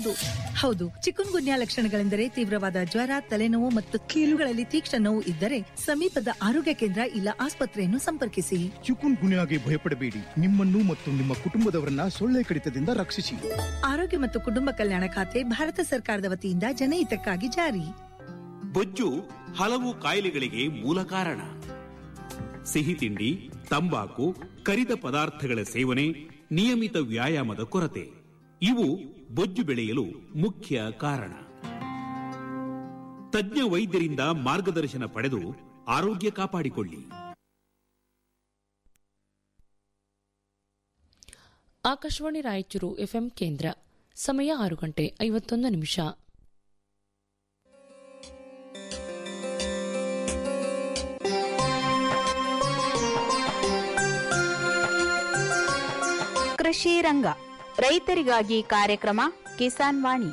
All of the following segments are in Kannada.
ಹೌದು ಹೌದು ಚಿಕುನ್ ಗುನ್ಯಾ ಲಕ್ಷಣಗಳೆಂದರೆ ತೀವ್ರವಾದ ಜ್ವರ ತಲೆನೋವು ಮತ್ತು ಕೀಲುಗಳಲ್ಲಿ ತೀಕ್ಷ್ಣ ನೋವು ಇದ್ದರೆ ಸಮೀಪದ ಆರೋಗ್ಯ ಕೇಂದ್ರ ಇಲ್ಲ ಆಸ್ಪತ್ರೆಯನ್ನು ಸಂಪರ್ಕಿಸಿ ಚಿಕುನ್ ಗುನ್ಯಾಗೆ ಭಯಪಡಬೇಡಿ ನಿಮ್ಮನ್ನು ಮತ್ತು ನಿಮ್ಮ ಕುಟುಂಬದವರನ್ನ ಸೊಳ್ಳೆ ಕಡಿತದಿಂದ ರಕ್ಷಿಸಿ ಆರೋಗ್ಯ ಮತ್ತು ಕುಟುಂಬ ಕಲ್ಯಾಣ ಖಾತೆ ಭಾರತ ಸರ್ಕಾರದ ವತಿಯಿಂದ ಜನಹಿತಕ್ಕಾಗಿ ಜಾರಿ ಬೊಜ್ಜು ಹಲವು ಕಾಯಿಲೆಗಳಿಗೆ ಮೂಲ ಕಾರಣ ಸಿಹಿ ತಿಂಡಿ ತಂಬಾಕು ಕರಿದ ಪದಾರ್ಥಗಳ ಸೇವನೆ ನಿಯಮಿತ ವ್ಯಾಯಾಮದ ಕೊರತೆ ಇವು ಬೊಜ್ಜು ಬೆಳೆಯಲು ಮುಖ್ಯ ಕಾರಣ ತಜ್ಞ ವೈದ್ಯರಿಂದ ಮಾರ್ಗದರ್ಶನ ಪಡೆದು ಆರೋಗ್ಯ ಕಾಪಾಡಿಕೊಳ್ಳಿ ಆಕಾಶವಾಣಿ ರಾಯಚೂರು ಎಫ್ಎಂ ಕೇಂದ್ರ ಸಮಯ ಆರು ಗಂಟೆ ಐವತ್ತೊಂದು ನಿಮಿಷ ಕೃಷಿ ರಂಗ ರೈತರಿಗಾಗಿ ಕಾರ್ಯಕ್ರಮ ಕಿಸಾನ್ ವಾಣಿ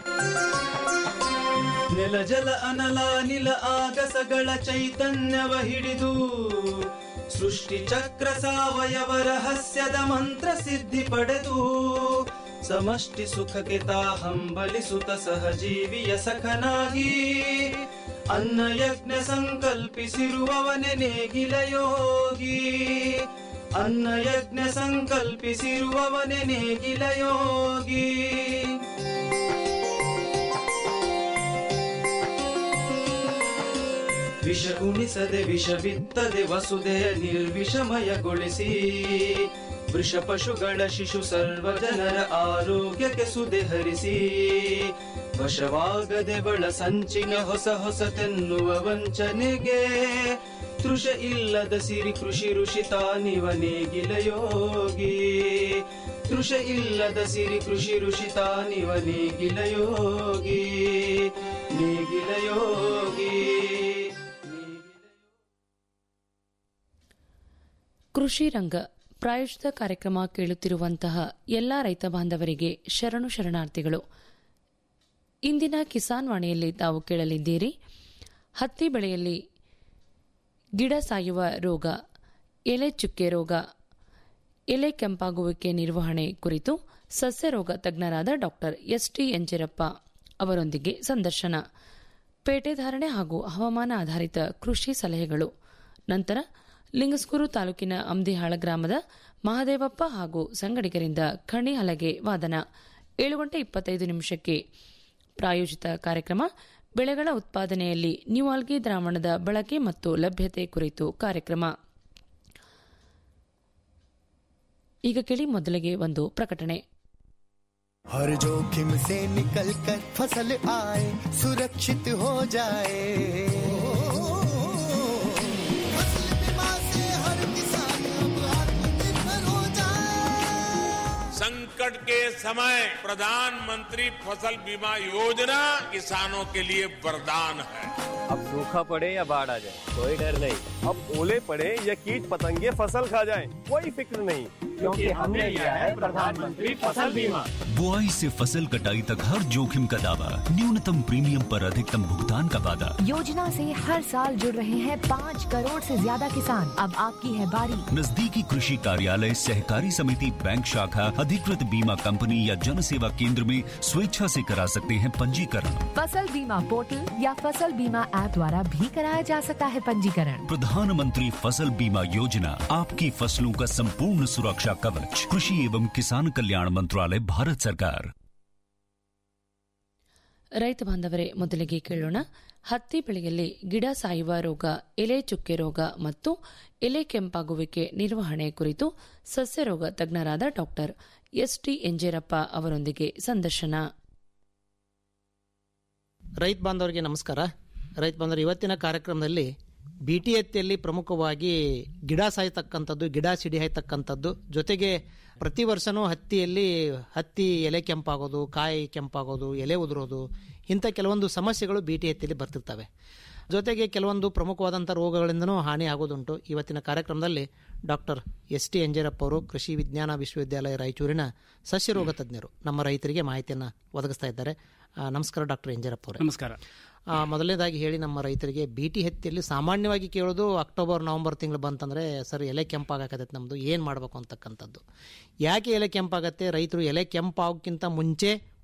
ನೆಲ ಜಲ ಅನಲ ನಿಲ ಆಗಸಗಳ ಚೈತನ್ಯವ ಹಿಡಿದು ಸೃಷ್ಟಿ ಚಕ್ರ ಸಾವಯವ ರಹಸ್ಯದ ಮಂತ್ರ ಸಿದ್ಧಿ ಪಡೆದು ಸಮಷ್ಟಿ ಸುಖಕ್ಕೆ ತಾ ಹಂಬಲಿಸುತ್ತ ಸಹಜೀವಿಯ ಸಖನಾಗಿ ಅನ್ನ ಯಜ್ಞ ಸಂಕಲ್ಪಿಸಿರುವವನೆ ನೇಗಿಲ ಯೋಗಿ ಅನ್ನ ಯಜ್ಞ ಸಂಕಲ್ಪಿಸಿರುವವನೆ ನೇಗಿಲ ಯೋಗಿ ವಿಷ ಉಣಿಸದೆ ವಿಷ ಬಿತ್ತದೆ ವಸುದೆಯ ನಿರ್ವಿಷಮಯಗೊಳಿಸಿ ವೃಷ ಪಶುಗಳ ಶಿಶು ಸರ್ವ ಜನರ ಆರೋಗ್ಯಕ್ಕೆ ಸುದೆ ಹರಿಸಿ ವಶವಾಗದೆ ಬಳ ಸಂಚಿನ ಹೊಸ ಹೊಸತೆನ್ನುವ ವಂಚನೆಗೆ ತೃಷ ಇಲ್ಲದ ಸಿರಿ ಕೃಷಿ ಋಷಿ ತಾನಿವ ನೇಗಿಲ ಯೋಗಿ ತೃಷ ಇಲ್ಲದ ಸಿರಿ ಕೃಷಿ ಋಷಿ ತಾನಿವ ನೇಗಿಲ ಯೋಗಿ ನೇಗಿಲ ಯೋಗಿ ಕೃಷಿ ರಂಗ ಪ್ರಾಯೋಜಿತ ಕಾರ್ಯಕ್ರಮ ಕೇಳುತ್ತಿರುವಂತಹ ಎಲ್ಲಾ ರೈತ ಬಾಂಧವರಿಗೆ ಶರಣು ಶರಣಾರ್ಥಿಗಳು ಇಂದಿನ ಕಿಸಾನ್ ವಾಣಿಯಲ್ಲಿ ತಾವು ಕೇಳಲಿದ್ದೀರಿ ಹತ್ತಿ ಬೆಳೆಯಲ್ಲಿ ಗಿಡ ಸಾಯುವ ರೋಗ ಎಲೆ ಚುಕ್ಕೆ ರೋಗ ಎಲೆ ಕೆಂಪಾಗುವಿಕೆ ನಿರ್ವಹಣೆ ಕುರಿತು ಸಸ್ಯ ರೋಗ ತಜ್ಞರಾದ ಡಾಕ್ಟರ್ ಎಸ್ಟಿ ಎಂಜರಪ್ಪ ಅವರೊಂದಿಗೆ ಸಂದರ್ಶನ ಪೇಟೆಧಾರಣೆ ಹಾಗೂ ಹವಾಮಾನ ಆಧಾರಿತ ಕೃಷಿ ಸಲಹೆಗಳು ನಂತರ ಲಿಂಗಸ್ಕೂರು ತಾಲೂಕಿನ ಅಮ್ದಿಹಾಳ ಗ್ರಾಮದ ಮಹದೇವಪ್ಪ ಹಾಗೂ ಸಂಗಡಿಗರಿಂದ ಖಣಿ ಹಲಗೆ ವಾದನ ಏಳು ಗಂಟೆ ಇಪ್ಪತ್ತೈದು ನಿಮಿಷಕ್ಕೆ ಪ್ರಾಯೋಜಿತ ಕಾರ್ಯಕ್ರಮ ಬೆಳೆಗಳ ಉತ್ಪಾದನೆಯಲ್ಲಿ ನ್ಯೂಆಲ್ಗಿ ದ್ರಾವಣದ ಬಳಕೆ ಮತ್ತು ಲಭ್ಯತೆ ಕುರಿತು ಕಾರ್ಯಕ್ರಮ ಈಗ ಕೇಳಿ ಮೊದಲಿಗೆ ಒಂದು ಪ್ರಕಟಣೆ हर जोखिम से निकल कर फसल आए सुरक्षित हो जाए फसल बीमा से हर किसान अब आत्मनिर्भर हो जाए संकट के समय प्रधानमंत्री फसल बीमा योजना किसानों के लिए वरदान है अब सूखा पड़े या बाढ़ आ जाए कोई डर नहीं अब ओले पड़े या कीट पतंगे फसल खा जाए कोई फिक्र नहीं क्योंकि हमने लिया है प्रधानमंत्री फसल बीमा बुआई से फसल कटाई तक हर जोखिम का दावा न्यूनतम प्रीमियम पर अधिकतम भुगतान का वादा योजना से हर साल जुड़ रहे हैं पाँच करोड़ से ज्यादा किसान अब आपकी है बारी नजदीकी कृषि कार्यालय सहकारी समिति बैंक शाखा अधिकृत बीमा कंपनी या जन सेवा केंद्र में स्वेच्छा से करा सकते हैं पंजीकरण फसल बीमा पोर्टल या फसल बीमा ऐप द्वारा भी कराया जा सकता है पंजीकरण प्रधानमंत्री फसल बीमा योजना आपकी फसलों का संपूर्ण सुरक्षा कवच कृषि एवं किसान कल्याण मंत्रालय भारत सरकार ರೈತ ಬಾಂಧವರೇ ಮೊದಲಿಗೆ ಕೇಳೋಣ ಹತ್ತಿ ಬೆಳೆಯಲ್ಲಿ ಗಿಡ ಸಾಯುವ ರೋಗ ಎಲೆ ಚುಕ್ಕೆ ರೋಗ ಮತ್ತು ಎಲೆ ಕೆಂಪಾಗುವಿಕೆ ನಿರ್ವಹಣೆ ಕುರಿತು ಸಸ್ಯ ರೋಗ ತಜ್ಞರಾದ ಡಾಕ್ಟರ್ ಎಸ್ಟಿ ಎಂಜೇರಪ್ಪ ಅವರೊಂದಿಗೆ ಸಂದರ್ಶನ ರೈತ ಬಾಂಧವರಿಗೆ ನಮಸ್ಕಾರ ರೈತ ಬಾಂಧವರು ಇವತ್ತಿನ ಕಾರ್ಯಕ್ರಮದಲ್ಲಿ ಬಿ ಟಿ ಹತ್ತಿಯಲ್ಲಿ ಪ್ರಮುಖವಾಗಿ ಗಿಡ ಸಾಯ್ತಕ್ಕಂಥದ್ದು ಗಿಡ ಸಿಡಿ ಹಾಯ್ತಕ್ಕಂಥದ್ದು ಜೊತೆಗೆ ಪ್ರತಿ ವರ್ಷನೂ ಹತ್ತಿಯಲ್ಲಿ ಹತ್ತಿ ಎಲೆ ಕೆಂಪಾಗೋದು ಕಾಯಿ ಕೆಂಪಾಗೋದು ಎಲೆ ಉದುರೋದು ಇಂಥ ಕೆಲವೊಂದು ಸಮಸ್ಯೆಗಳು ಬಿ ಟಿ ಹತ್ತಿಯಲ್ಲಿ ಬರ್ತಿರ್ತವೆ ಜೊತೆಗೆ ಕೆಲವೊಂದು ಪ್ರಮುಖವಾದಂಥ ರೋಗಗಳಿಂದನೂ ಹಾನಿ ಆಗೋದುಂಟು ಇವತ್ತಿನ ಕಾರ್ಯಕ್ರಮದಲ್ಲಿ ಡಾಕ್ಟರ್ ಎಸ್ ಟಿ ಎಂಜರಪ್ಪ ಅವರು ಕೃಷಿ ವಿಜ್ಞಾನ ವಿಶ್ವವಿದ್ಯಾಲಯ ರಾಯಚೂರಿನ ಸಸ್ಯರೋಗ ತಜ್ಞರು ನಮ್ಮ ರೈತರಿಗೆ ಮಾಹಿತಿಯನ್ನು ಒದಗಿಸ್ತಾ ಇದ್ದಾರೆ ಆ, ನಮಸ್ಕಾರ ಡಾಕ್ಟರ್ ಎಂಜರಪ್ಪ ಅವರೇ ನಮಸ್ಕಾರ ಆ, ಮೊದಲನೇದಾಗಿ ಹೇಳಿ ನಮ್ಮ ರೈತರಿಗೆ ಬಿ ಟಿ ಹತ್ತಿಯಲ್ಲಿ ಸಾಮಾನ್ಯವಾಗಿ ಕೇಳೋದು ಅಕ್ಟೋಬರ್ ನವಂಬರ್ ತಿಂಗಳು ಬಂತಂದರೆ ಸರ್ ಎಲೆ ಕೆಂಪಾಗತ್ತೈತೆ ನಮ್ಮದು ಏನು ಮಾಡಬೇಕು ಅಂತಕ್ಕಂಥದ್ದು ಯಾಕೆ ಎಲೆ ಕೆಂಪಾಗತ್ತೆ ರೈತರು ಎಲೆ ಕೆಂಪಾಗೋಕ್ಕಿಂತ ಮುಂಚೆ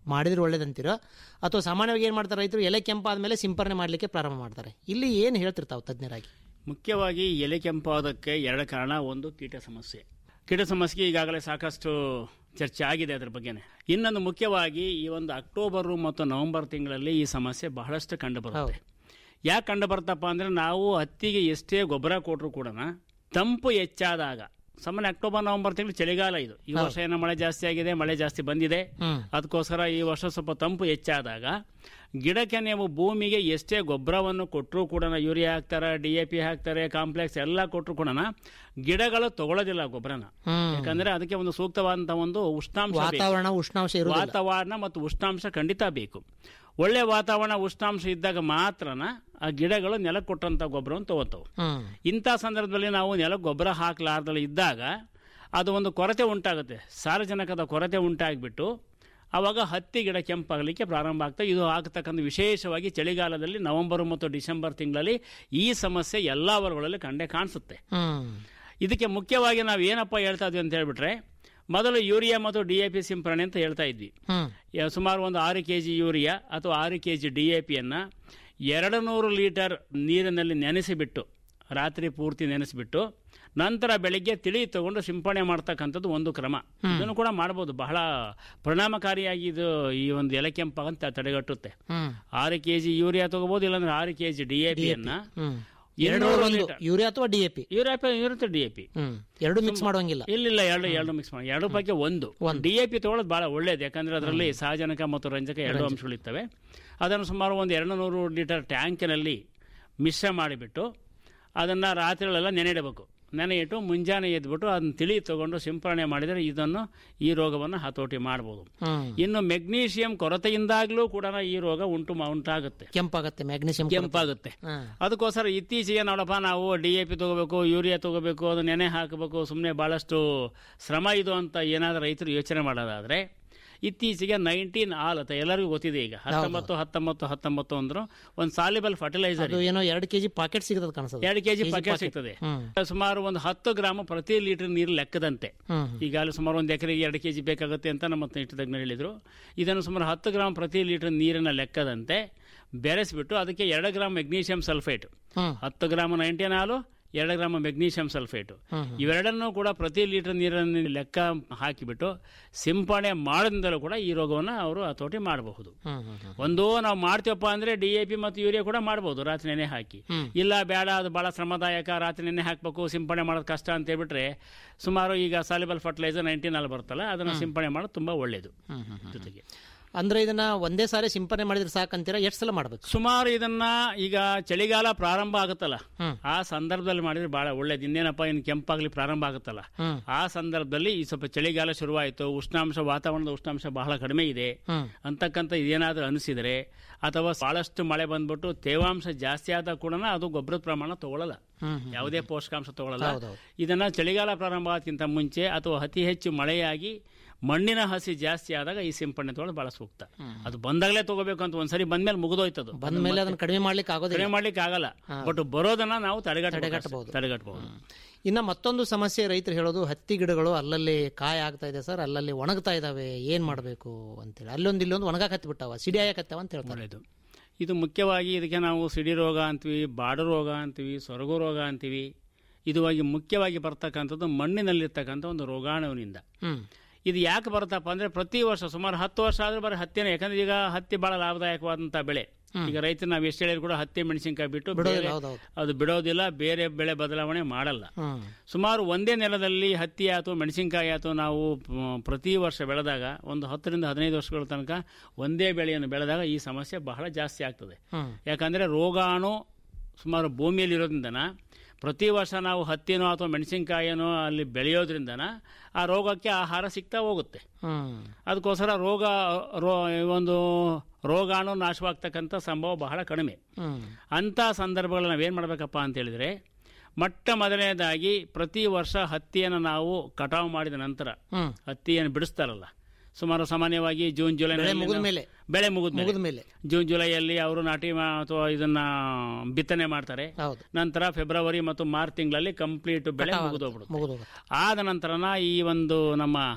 ಮಾಡಿದ್ರೆ ಒಳ್ಳೇದಂತೀರೋ ಅಥವಾ ಸಾಮಾನ್ಯವಾಗಿ ಏನು ಮಾಡ್ತಾರೆ ರೈತರು ಎಲೆ ಕೆಂಪಾದ್ಮೇಲೆ ಸಿಂಪರಣೆ ಮಾಡಲಿಕ್ಕೆ ಪ್ರಾರಂಭ ಮಾಡ್ತಾರೆ ಇಲ್ಲಿ ಏನು ಹೇಳ್ತಿರ್ತಾವೆ ತಜ್ಞರಾಗಿ ಮುಖ್ಯವಾಗಿ ಎಲೆ ಕೆಂಪಾಗೋದಕ್ಕೆ ಎರಡು ಕಾರಣ ಒಂದು ಕೀಟ ಸಮಸ್ಯೆ ಕೀಟ ಸಮಸ್ಯೆಗೆ ಈಗಾಗಲೇ ಸಾಕಷ್ಟು ಚರ್ಚೆ ಆಗಿದೆ ಅದರ ಬಗ್ಗೆನೇ ಇನ್ನೊಂದು ಮುಖ್ಯವಾಗಿ ಈ ಒಂದು ಅಕ್ಟೋಬರ್ ಮತ್ತು ನವೆಂಬರ್ ತಿಂಗಳಲ್ಲಿ ಈ ಸಮಸ್ಯೆ ಬಹಳಷ್ಟು ಕಂಡು ಬರುತ್ತೆ ಯಾಕೆ ಕಂಡು ಬರ್ತಪ್ಪ ಅಂದ್ರೆ ನಾವು ಹತ್ತಿಗೆ ಎಷ್ಟೇ ಗೊಬ್ಬರ ಕೊಟ್ಟರು ಕೂಡ ತಂಪು ಹೆಚ್ಚಾದಾಗ ಸಾಮಾನ್ಯ ಅಕ್ಟೋಬರ್ ನವೆಂಬರ್ ತಿಂಗಳು ಚಳಿಗಾಲ ಇದು ಈ ವರ್ಷ ಏನೋ ಮಳೆ ಜಾಸ್ತಿ ಆಗಿದೆ ಮಳೆ ಜಾಸ್ತಿ ಬಂದಿದೆ ಅದಕ್ಕೋಸ್ಕರ ಈ ವರ್ಷ ಸ್ವಲ್ಪ ತಂಪು ಹೆಚ್ಚಾದಾಗ ಗಿಡಕ್ಕೆ ನೀವು ಭೂಮಿಗೆ ಎಷ್ಟೇ ಗೊಬ್ಬರವನ್ನು ಕೊಟ್ಟರು ಕೂಡ ಯೂರಿಯಾ ಹಾಕ್ತಾರೆ ಡಿ ಎ ಪಿ ಹಾಕ್ತಾರೆ ಕಾಂಪ್ಲೆಕ್ಸ್ ಎಲ್ಲ ಕೊಟ್ಟರು ಕೂಡ ಗಿಡಗಳು ತಗೊಳ್ಳೋದಿಲ್ಲ ಗೊಬ್ಬರನ ಹ್ಮ್. ಯಾಕಂದ್ರೆ ಅದಕ್ಕೆ ಒಂದು ಸೂಕ್ತವಾದಂತಹ ಒಂದು ಉಷ್ಣಾಂಶ ಬೇಕು. ವಾತಾವರಣ ಉಷ್ಣಾಂಶ ಇರುವುದಿಲ್ಲ ವಾತಾವರಣ ಮತ್ತು ಉಷ್ಣಾಂಶ ಖಂಡಿತ ಬೇಕು ಒಳ್ಳೆ ವಾತಾವರಣ ಉಷ್ಣಾಂಶ ಇದ್ದಾಗ ಮಾತ್ರನ ಆ ಗಿಡಗಳು ನೆಲಕ್ಕೆ ಕೊಟ್ಟಂತ ಗೊಬ್ಬರವನ್ನು ತಗೋತಾವೆ ಹ್ಮ್ ಇಂಥ ಸಂದರ್ಭದಲ್ಲಿ ನಾವು ನೆಲಕ್ಕೆ ಗೊಬ್ಬರ ಹಾಕಲಾರ್ದಲ್ಲಿ ಇದ್ದಾಗ ಅದು ಒಂದು ಕೊರತೆ ಉಂಟಾಗುತ್ತೆ ಸಾರಜನಕದ ಕೊರತೆ ಉಂಟಾಗಿಬಿಟ್ಟು ಆವಾಗ ಹತ್ತಿ ಗಿಡ ಕೆಂಪಾಗಲಿಕ್ಕೆ ಪ್ರಾರಂಭ ಆಗ್ತದೆ ಇದು ಆಗ್ತಕ್ಕಂಥ ವಿಶೇಷವಾಗಿ ಚಳಿಗಾಲದಲ್ಲಿ ನವೆಂಬರ್ ಮತ್ತು ಡಿಸೆಂಬರ್ ತಿಂಗಳಲ್ಲಿ ಈ ಸಮಸ್ಯೆ ಎಲ್ಲ ವರ್ಗಗಳಲ್ಲಿ ಕಂಡೇ ಕಾಣಿಸುತ್ತೆ ಹ್ಮ್ ಇದಕ್ಕೆ ಮುಖ್ಯವಾಗಿ ನಾವು ಏನಪ್ಪ ಹೇಳ್ತಾ ಇದ್ವಿ ಅಂತ ಹೇಳ್ಬಿಟ್ರೆ ಮೊದಲು ಯೂರಿಯಾ ಮತ್ತು ಡಿ ಎ ಪಿ ಸಿಂಪರಣೆ ಅಂತ ಹೇಳ್ತಾ ಇದ್ವಿ ಹ್ಮ್ ಯ- ಸುಮಾರು ಒಂದು ಆರು ಕೆ ಜಿ ಯೂರಿಯಾ ಅಥವಾ ಆರು ಕೆ ಜಿ ಡಿ ಎ ಪಿಯನ್ನು ಎರಡು ನೂರು ಲೀಟರ್ ನೀರಿನಲ್ಲಿ ನೆನೆಸಿಬಿಟ್ಟು ರಾತ್ರಿ ಪೂರ್ತಿ ನೆನೆಸಿಬಿಟ್ಟು ನಂತರ ಬೆಳಿಗ್ಗೆ ತಿಳಿ ತಗೊಂಡು ಸಿಂಪಡಣೆ ಮಾಡ್ತಕ್ಕಂಥದ್ದು ಒಂದು ಕ್ರಮ ಇದನ್ನು ಕೂಡ ಮಾಡ್ಬೋದು ಬಹಳ ಪರಿಣಾಮಕಾರಿಯಾಗಿ ಇದು ಈ ಒಂದು ಎಲೆ ಕೆಂಪಾಗಂತ ತಡೆಗಟ್ಟುತ್ತೆ ಹ್ಮ್ ಆರು ಕೆ ಜಿ ಯೂರಿಯಾ ತಗೋಬಹುದು ಇಲ್ಲಾಂದ್ರೆ ಆರು ಕೆ ಜಿ ಡಿ ಎ ಪಿಯನ್ನ ಹ್ಮ್ ಇನ್ನೂರು ಎರಡು ಒಂದು ಲೀಟರ್ ಯೂರಿಯಾ ಅಥವಾ ಡಿ ಎ ಪಿ ಯೂರಿಯಾ ಇರುತ್ತೆ ಡಿ ಎ ಪಿ ಹ್ಮ್ ಎರಡು ಮಿಕ್ಸ್ ಮಾಡುವಂಗಿಲ್ಲ ಇಲ್ಲ ಎರಡು ಎರಡು ಮಿಕ್ಸ್ ಮಾಡಿ ಎರಡು ಬಗ್ಗೆ ಒಂದು ಡಿ ಎ ಪಿ ತಗೊಳ್ಳೋದು ಬಹಳ ಒಳ್ಳೇದು ಯಾಕಂದ್ರೆ ಅದರಲ್ಲಿ ಸಾರಜನಕ ಮತ್ತು ರಂಜಕ ಎರಡು ಅಂಶಗಳಿರ್ತವೆ ಅದನ್ನು ಸುಮಾರು ಒಂದು ಎರಡು ನೂರು ಲೀಟರ್ ಟ್ಯಾಂಕಿನಲ್ಲಿ ಮಿಶ್ರ ಮಾಡಿಬಿಟ್ಟು ಅದನ್ನು ರಾತ್ರಿಗಳೆಲ್ಲ ನೆನೆಯಿಡಬೇಕು ನೆನೆಯಿಟ್ಟು ಮುಂಜಾನೆ ಎದ್ಬಿಟ್ಟು ಅದನ್ನ ತಿಳಿ ತಗೊಂಡು ಸಿಂಪರಣೆ ಮಾಡಿದರೆ ಇದನ್ನು ಈ ರೋಗವನ್ನು ಹತೋಟಿ ಮಾಡ್ಬೋದು ಹ್ಮ್ ಇನ್ನು ಮೆಗ್ನೀಷಿಯಂ ಕೊರತೆಯಿಂದಾಗಲೂ ಕೂಡ ಈ ರೋಗ ಉಂಟು ಮಾ- ಉಂಟಾಗುತ್ತೆ ಕೆಂಪಾಗತ್ತೆ ಮ್ಯಾಗ್ನೀಷಿಯಂ ಕೆಂಪಾಗುತ್ತೆ ಹ್ಮ್. ಅದಕ್ಕೋಸ್ಕರ ಇತ್ತೀಚೆಗೆ ನೋಡಪ್ಪ ನಾವು ಡಿ ಎ ಪಿ ತಗೋಬೇಕು ಯೂರಿಯಾ ತಗೋಬೇಕು ಅದು ನೆನೆ ಹಾಕಬೇಕು ಸುಮ್ಮನೆ ಭಾಳಷ್ಟು ಶ್ರಮ ಇದು ಅಂತ ಏನಾದರೂ ರೈತರು ಯೋಚನೆ ಮಾಡೋದಾದ್ರೆ ಇತ್ತೀಚೆಗೆ ನೈನ್ಟೀನ್ ಆಲ್ ಅಂತ ಎಲ್ಲರಿಗೂ ಗೊತ್ತಿದೆ ಈಗ ಹತ್ತೊಂಬತ್ತು ಹತ್ತೊಂಬತ್ತು ಹತ್ತೊಂಬತ್ತು ಅಂದ್ರು ಒಂದು ಸಾಲಿಬಲ್ ಫರ್ಟಿಲೈಸರ್ ಅದು ಏನೋ ಎರಡು ಕೆಜಿ ಪಾಕೆಟ್ ಸಿಗತದ ಕಾಣಿಸ್ತದೆ ಎರಡು ಕೆಜಿ KG ಪ್ಯಾಕೆಟ್ packet. ಸಿಗ್ತದೆ ಹ್ಮ್. ಸುಮಾರು ಒಂದು ಹತ್ತು ಗ್ರಾಮ್ ಪ್ರತಿ ಲೀಟರ್ ನೀರು ಲೆಕ್ಕದಂತೆ ಹ್ಮ್. ಈಗಾಗಲೇ ಸುಮಾರು ಒಂದು ಎಕರೆಗೆ ಎರಡು ಕೆಜಿ ಬೇಕಾಗುತ್ತೆ ಅಂತ ನಮ್ಮ ಇಷ್ಟು ತಜ್ಞರು ಹೇಳಿದರು ಇದನ್ನು ಸುಮಾರು ಹತ್ತು ಗ್ರಾಮ್ ಪ್ರತಿ ಲೀಟರ್ ನೀರಿನ ಲೆಕ್ಕದಂತೆ ಬೆರೆಸಿಬಿಟ್ಟು ಅದಕ್ಕೆ ಎರಡು ಗ್ರಾಮ್ ಮೆಗ್ನೀಷಿಯಂ ಸಲ್ಫೇಟ್ ಹ್ಮ್. ಹತ್ತು ಗ್ರಾಮ್ ನೈಂಟಿನ್ ಹಾಲು ಎರಡು ಗ್ರಾಮ್ ಮೆಗ್ನೀಷಿಯಂ ಸಲ್ಫೇಟು ಹ್ಮ್, ಹ್ಮ್. ಇವೆರಡನ್ನೂ ಕೂಡ ಪ್ರತಿ ಲೀಟರ್ ನೀರನ್ನು ಲೆಕ್ಕ ಹಾಕಿಬಿಟ್ಟು ಸಿಂಪಡಣೆ ಮಾಡೋದ್ರಿಂದಲೂ ಕೂಡ ಈ ರೋಗವನ್ನು ಅವರು ಹತೋಟಿ ಮಾಡಬಹುದು ಹ್ಮ್, ಹ್ಮ್, ಹ್ಮ್. ಒಂದು ನಾವು ಮಾಡ್ತೀವಪ್ಪ ಅಂದ್ರೆ ಡಿ ಎ ಪಿ ಮತ್ತು ಯೂರಿಯಾ ಕೂಡ ಮಾಡ್ಬೋದು ರಾತ್ರಿ ನೆನೆ ಹಾಕಿ ಹ್ಮ್. ಇಲ್ಲ ಬೇಡ ಅದು ಬಹಳ ಶ್ರಮದಾಯಕ ರಾತ್ರಿ ನೆನೆ ಹಾಕಬೇಕು ಸಿಂಪಡಣೆ ಮಾಡೋದು ಕಷ್ಟ ಅಂತ ಹೇಳ್ಬಿಟ್ರೆ ಸುಮಾರು ಈಗ ಸಾಲಿಬಲ್ ಫರ್ಟಿಲೈಸರ್ ನೈನ್ಟೀನ್ ಅಲ್ಲಿ ಬರ್ತಲ್ಲ ಅದನ್ನು ಸಿಂಪಡಣೆ ಮಾಡೋದು ತುಂಬಾ ಒಳ್ಳೇದು ಹ್ಮ್, ಹ್ಮ್, ಹ್ಮ್. ಜೊತೆಗೆ ಅಂದ್ರೆ ಇದನ್ನ ಒಂದೇ ಸಾರಿ ಸಿಂಪರಣೆ ಮಾಡಿದ್ರೆ ಸಾಕಂತೀರಾ ಎಷ್ಟು ಸಲ ಮಾಡ್ಬೇಕು ಸುಮಾರು ಇದನ್ನ ಈಗ ಚಳಿಗಾಲ ಪ್ರಾರಂಭ ಆಗುತ್ತಲ್ಲ ಹ್ಮ್. ಆ ಸಂದರ್ಭದಲ್ಲಿ ಮಾಡಿದ್ರೆ ಬಹಳ ಒಳ್ಳೇದು ಇನ್ನೇನಪ್ಪ ಇನ್ನು ಕೆಂಪಾಗ್ಲಿ ಪ್ರಾರಂಭ ಆಗುತ್ತಲ್ಲ ಹ್ಮ್. ಆ ಸಂದರ್ಭದಲ್ಲಿ ಈ ಸ್ವಲ್ಪ ಚಳಿಗಾಲ ಶುರುವಾಯಿತು ಉಷ್ಣಾಂಶ ವಾತಾವರಣದ ಉಷ್ಣಾಂಶ ಬಹಳ ಕಡಿಮೆ ಇದೆ ಹ್ಮ್. ಅಂತಕ್ಕಂಥ ಇದೇನಾದ್ರೂ ಅನಿಸಿದರೆ ಅಥವಾ ಬಹಳಷ್ಟು ಮಳೆ ಬಂದ್ಬಿಟ್ಟು ತೇವಾಂಶ ಜಾಸ್ತಿ ಆದಾಗ ಕೂಡ ಅದು ಗೊಬ್ಬರದ ಪ್ರಮಾಣ ತಗೊಳ್ಳಲ್ಲ ಹ್ಮ್, ಹ್ಮ್. ಯಾವುದೇ ಪೋಷಕಾಂಶ ತಗೊಳ್ಳಲ್ಲ ಹೌದೌದು. ಇದನ್ನ ಚಳಿಗಾಲ ಪ್ರಾರಂಭ ಆಗೋದಕ್ಕಿಂತ ಮುಂಚೆ ಅಥವಾ ಅತಿ ಹೆಚ್ಚು ಮಳೆಯಾಗಿ ಮಣ್ಣಿನ ಹಸಿ ಜಾಸ್ತಿ ಆದಾಗ ಈ ಸಿಂಪಡಣೆ ತಗೊಳ್ಳೋದು ಬಹಳ ಸೂಕ್ತ ಅದು ಬಂದಾಗಲೇ ತಗೋಬೇಕು ಅಂತ ಒಂದ್ಸರಿ ಬಂದ್ಮೇಲೆ ಮುಗಿದೋಯ್ತದು ಬಂದ ಮೇಲೆ ಅದನ್ನ ಕಡಿಮೆ ಮಾಡ್ಲಿಕ್ಕೆ ಆಗೋದಿಲ್ಲ ಕಡಿಮೆ ಮಾಡ್ಲಿಕ್ಕೆ ಆಗಲ್ಲ ಹಾ. ಬಟ್ ಬರೋದನ್ನ ನಾವು ತಡೆಗಟ್ಟಬಹುದು ತಡೆಗಟ್ಟಬಹುದು. ತಡೆಗಟ್ಟಬಹುದು ಇನ್ನ ಮತ್ತೊಂದು ಸಮಸ್ಯೆ ರೈತರು ಹೇಳೋದು ಹತ್ತಿ ಗಿಡಗಳು ಅಲ್ಲಲ್ಲಿ ಕಾಯಿ ಆಗ್ತಾ ಇದೆ ಸರ್ ಅಲ್ಲಲ್ಲಿ ಒಣಗ್ತಾ ಇದಾವೆ ಏನ್ ಮಾಡಬೇಕು ಅಂತೇಳಿ ಅಲ್ಲೊಂದು ಇಲ್ಲೊಂದು ಒಣಗಾಕ್ ಹತ್ತಿ ಬಿಟ್ಟಾವ ಸಿಡಿ ಆಯಕತ್ತಾವ ಅಂತ ಹೇಳ್ತಾರೆ ಒಳ್ಳೆಯದು ಇದು ಮುಖ್ಯವಾಗಿ ಇದಕ್ಕೆ ನಾವು ಸಿಡಿ ರೋಗ ಅಂತೀವಿ ಬಾಡು ರೋಗ ಅಂತೀವಿ ಸೊರಗು ರೋಗ ಅಂತೀವಿ ಇದುವಾಗಿ ಮುಖ್ಯವಾಗಿ ಬರ್ತಕ್ಕಂಥದ್ದು ಮಣ್ಣಿನಲ್ಲಿರ್ತಕ್ಕಂಥ ಒಂದು ರೋಗಾಣುವಿನಿಂದ ಹ್ಮ್ ಇದು ಯಾಕೆ ಬರುತ್ತಪ್ಪ ಅಂದ್ರೆ ಪ್ರತಿ ವರ್ಷ ಸುಮಾರು ಹತ್ತು ವರ್ಷ ಆದ್ರೆ ಬರೀ ಹತ್ತಿನ ಯಾಕಂದ್ರೆ ಈಗ ಹತ್ತಿ ಬಹಳ ಲಾಭದಾಯಕವಾದಂಥ ಬೆಳೆ ಈಗ ರೈತರು ನಾವು ಎಷ್ಟು ಹೇಳಿದ್ರು ಕೂಡ ಹತ್ತಿ ಮೆಣಸಿನಕಾಯಿ ಬಿಟ್ಟು ಬಿಡೋದಿಲ್ಲ, ಬೇರೆ- ಹೌದೌದು. ಅದು ಬಿಡೋದಿಲ್ಲ ಬೇರೆ ಬೆಳೆ ಬದಲಾವಣೆ ಮಾಡಲ್ಲ ಹ್ಮ್ ಸುಮಾರು ಒಂದೇ ನೆಲದಲ್ಲಿ ಹತ್ತಿ ಆಯ್ತು ಮೆಣಸಿನಕಾಯಿ ಆಯ್ತು ನಾವು ಮ್, ಪ್ರತಿ ವರ್ಷ ಬೆಳೆದಾಗ ಒಂದು ಹತ್ತರಿಂದ ಹದಿನೈದು ವರ್ಷಗಳ ತನಕ ಒಂದೇ ಬೆಳೆಯನ್ನು ಬೆಳೆದಾಗ ಈ ಸಮಸ್ಯೆ ಬಹಳ ಜಾಸ್ತಿ ಆಗ್ತದೆ ಹ್ಮ್ ಯಾಕಂದರೆ ರೋಗಾಣು ಸುಮಾರು ಭೂಮಿಯಲ್ಲಿ ಇರೋದ್ರಿಂದನ ಪ್ರತಿ ವರ್ಷ ನಾವು ಹತ್ತಿನೋ ಅಥವಾ ಮೆಣಸಿನಕಾಯಿನೋ ಅಲ್ಲಿ ಬೆಳೆಯೋದ್ರಿಂದನ ಆ ರೋಗಕ್ಕೆ ಆಹಾರ ಸಿಗ್ತಾ ಹೋಗುತ್ತೆ ಹ್ಮ್ ಅದಕ್ಕೋಸ್ಕರ ರೋಗ ರೋ ಒಂದು ರೋಗಾಣು ನಾಶವಾಗ್ತಕ್ಕಂಥ ಸಂಭವ ಬಹಳ ಕಡಿಮೆ ಹ್ಮ್ ಅಂಥ ಸಂದರ್ಭಗಳಲ್ಲಿ ನಾವೇನು ಮಾಡಬೇಕಪ್ಪ ಅಂತ ಹೇಳಿದರೆ ಮೊಟ್ಟ ಮೊದಲನೇದಾಗಿ ಪ್ರತಿ ವರ್ಷ ಹತ್ತಿಯನ್ನು ನಾವು ಕಟಾವು ಮಾಡಿದ ನಂತರ ಹ್ಮ್ ಹತ್ತಿಯನ್ನು ಬಿಡಿಸ್ತಾರಲ್ಲ ಸುಮಾರು ಸಾಮಾನ್ಯವಾಗಿ ಜೂನ್ ಜುಲೈ ಬೆಳೆ ಮುಗಿದ ಮೇಲೆ. ಬೆಳೆ ಮುಗಿದ ಮುಗಿದ ಮೇಲೆ. ಜೂನ್ ಜುಲೈಯಲ್ಲಿ ಅವರು ನಾಟಿ ಮಾ- ಅಥವಾ ಇದನ್ನ ಬಿತ್ತನೆ ಮಾಡ್ತಾರೆ ಹೌದು ನಂತರ ಫೆಬ್ರವರಿ ಮತ್ತು ಮಾರ್ಚ್ ತಿಂಗಳಲ್ಲಿ ಕಂಪ್ಲೀಟ್ ಬೆಳೆ ಕಟಾವ್ ಮುಗಿದೋಗ್ಬಿಡುತ್ತೆ ಮುಗಿದೋಗುತ್ತೆ ಆದ ನಂತರನ ಈ ಒಂದು ನಮ್ಮ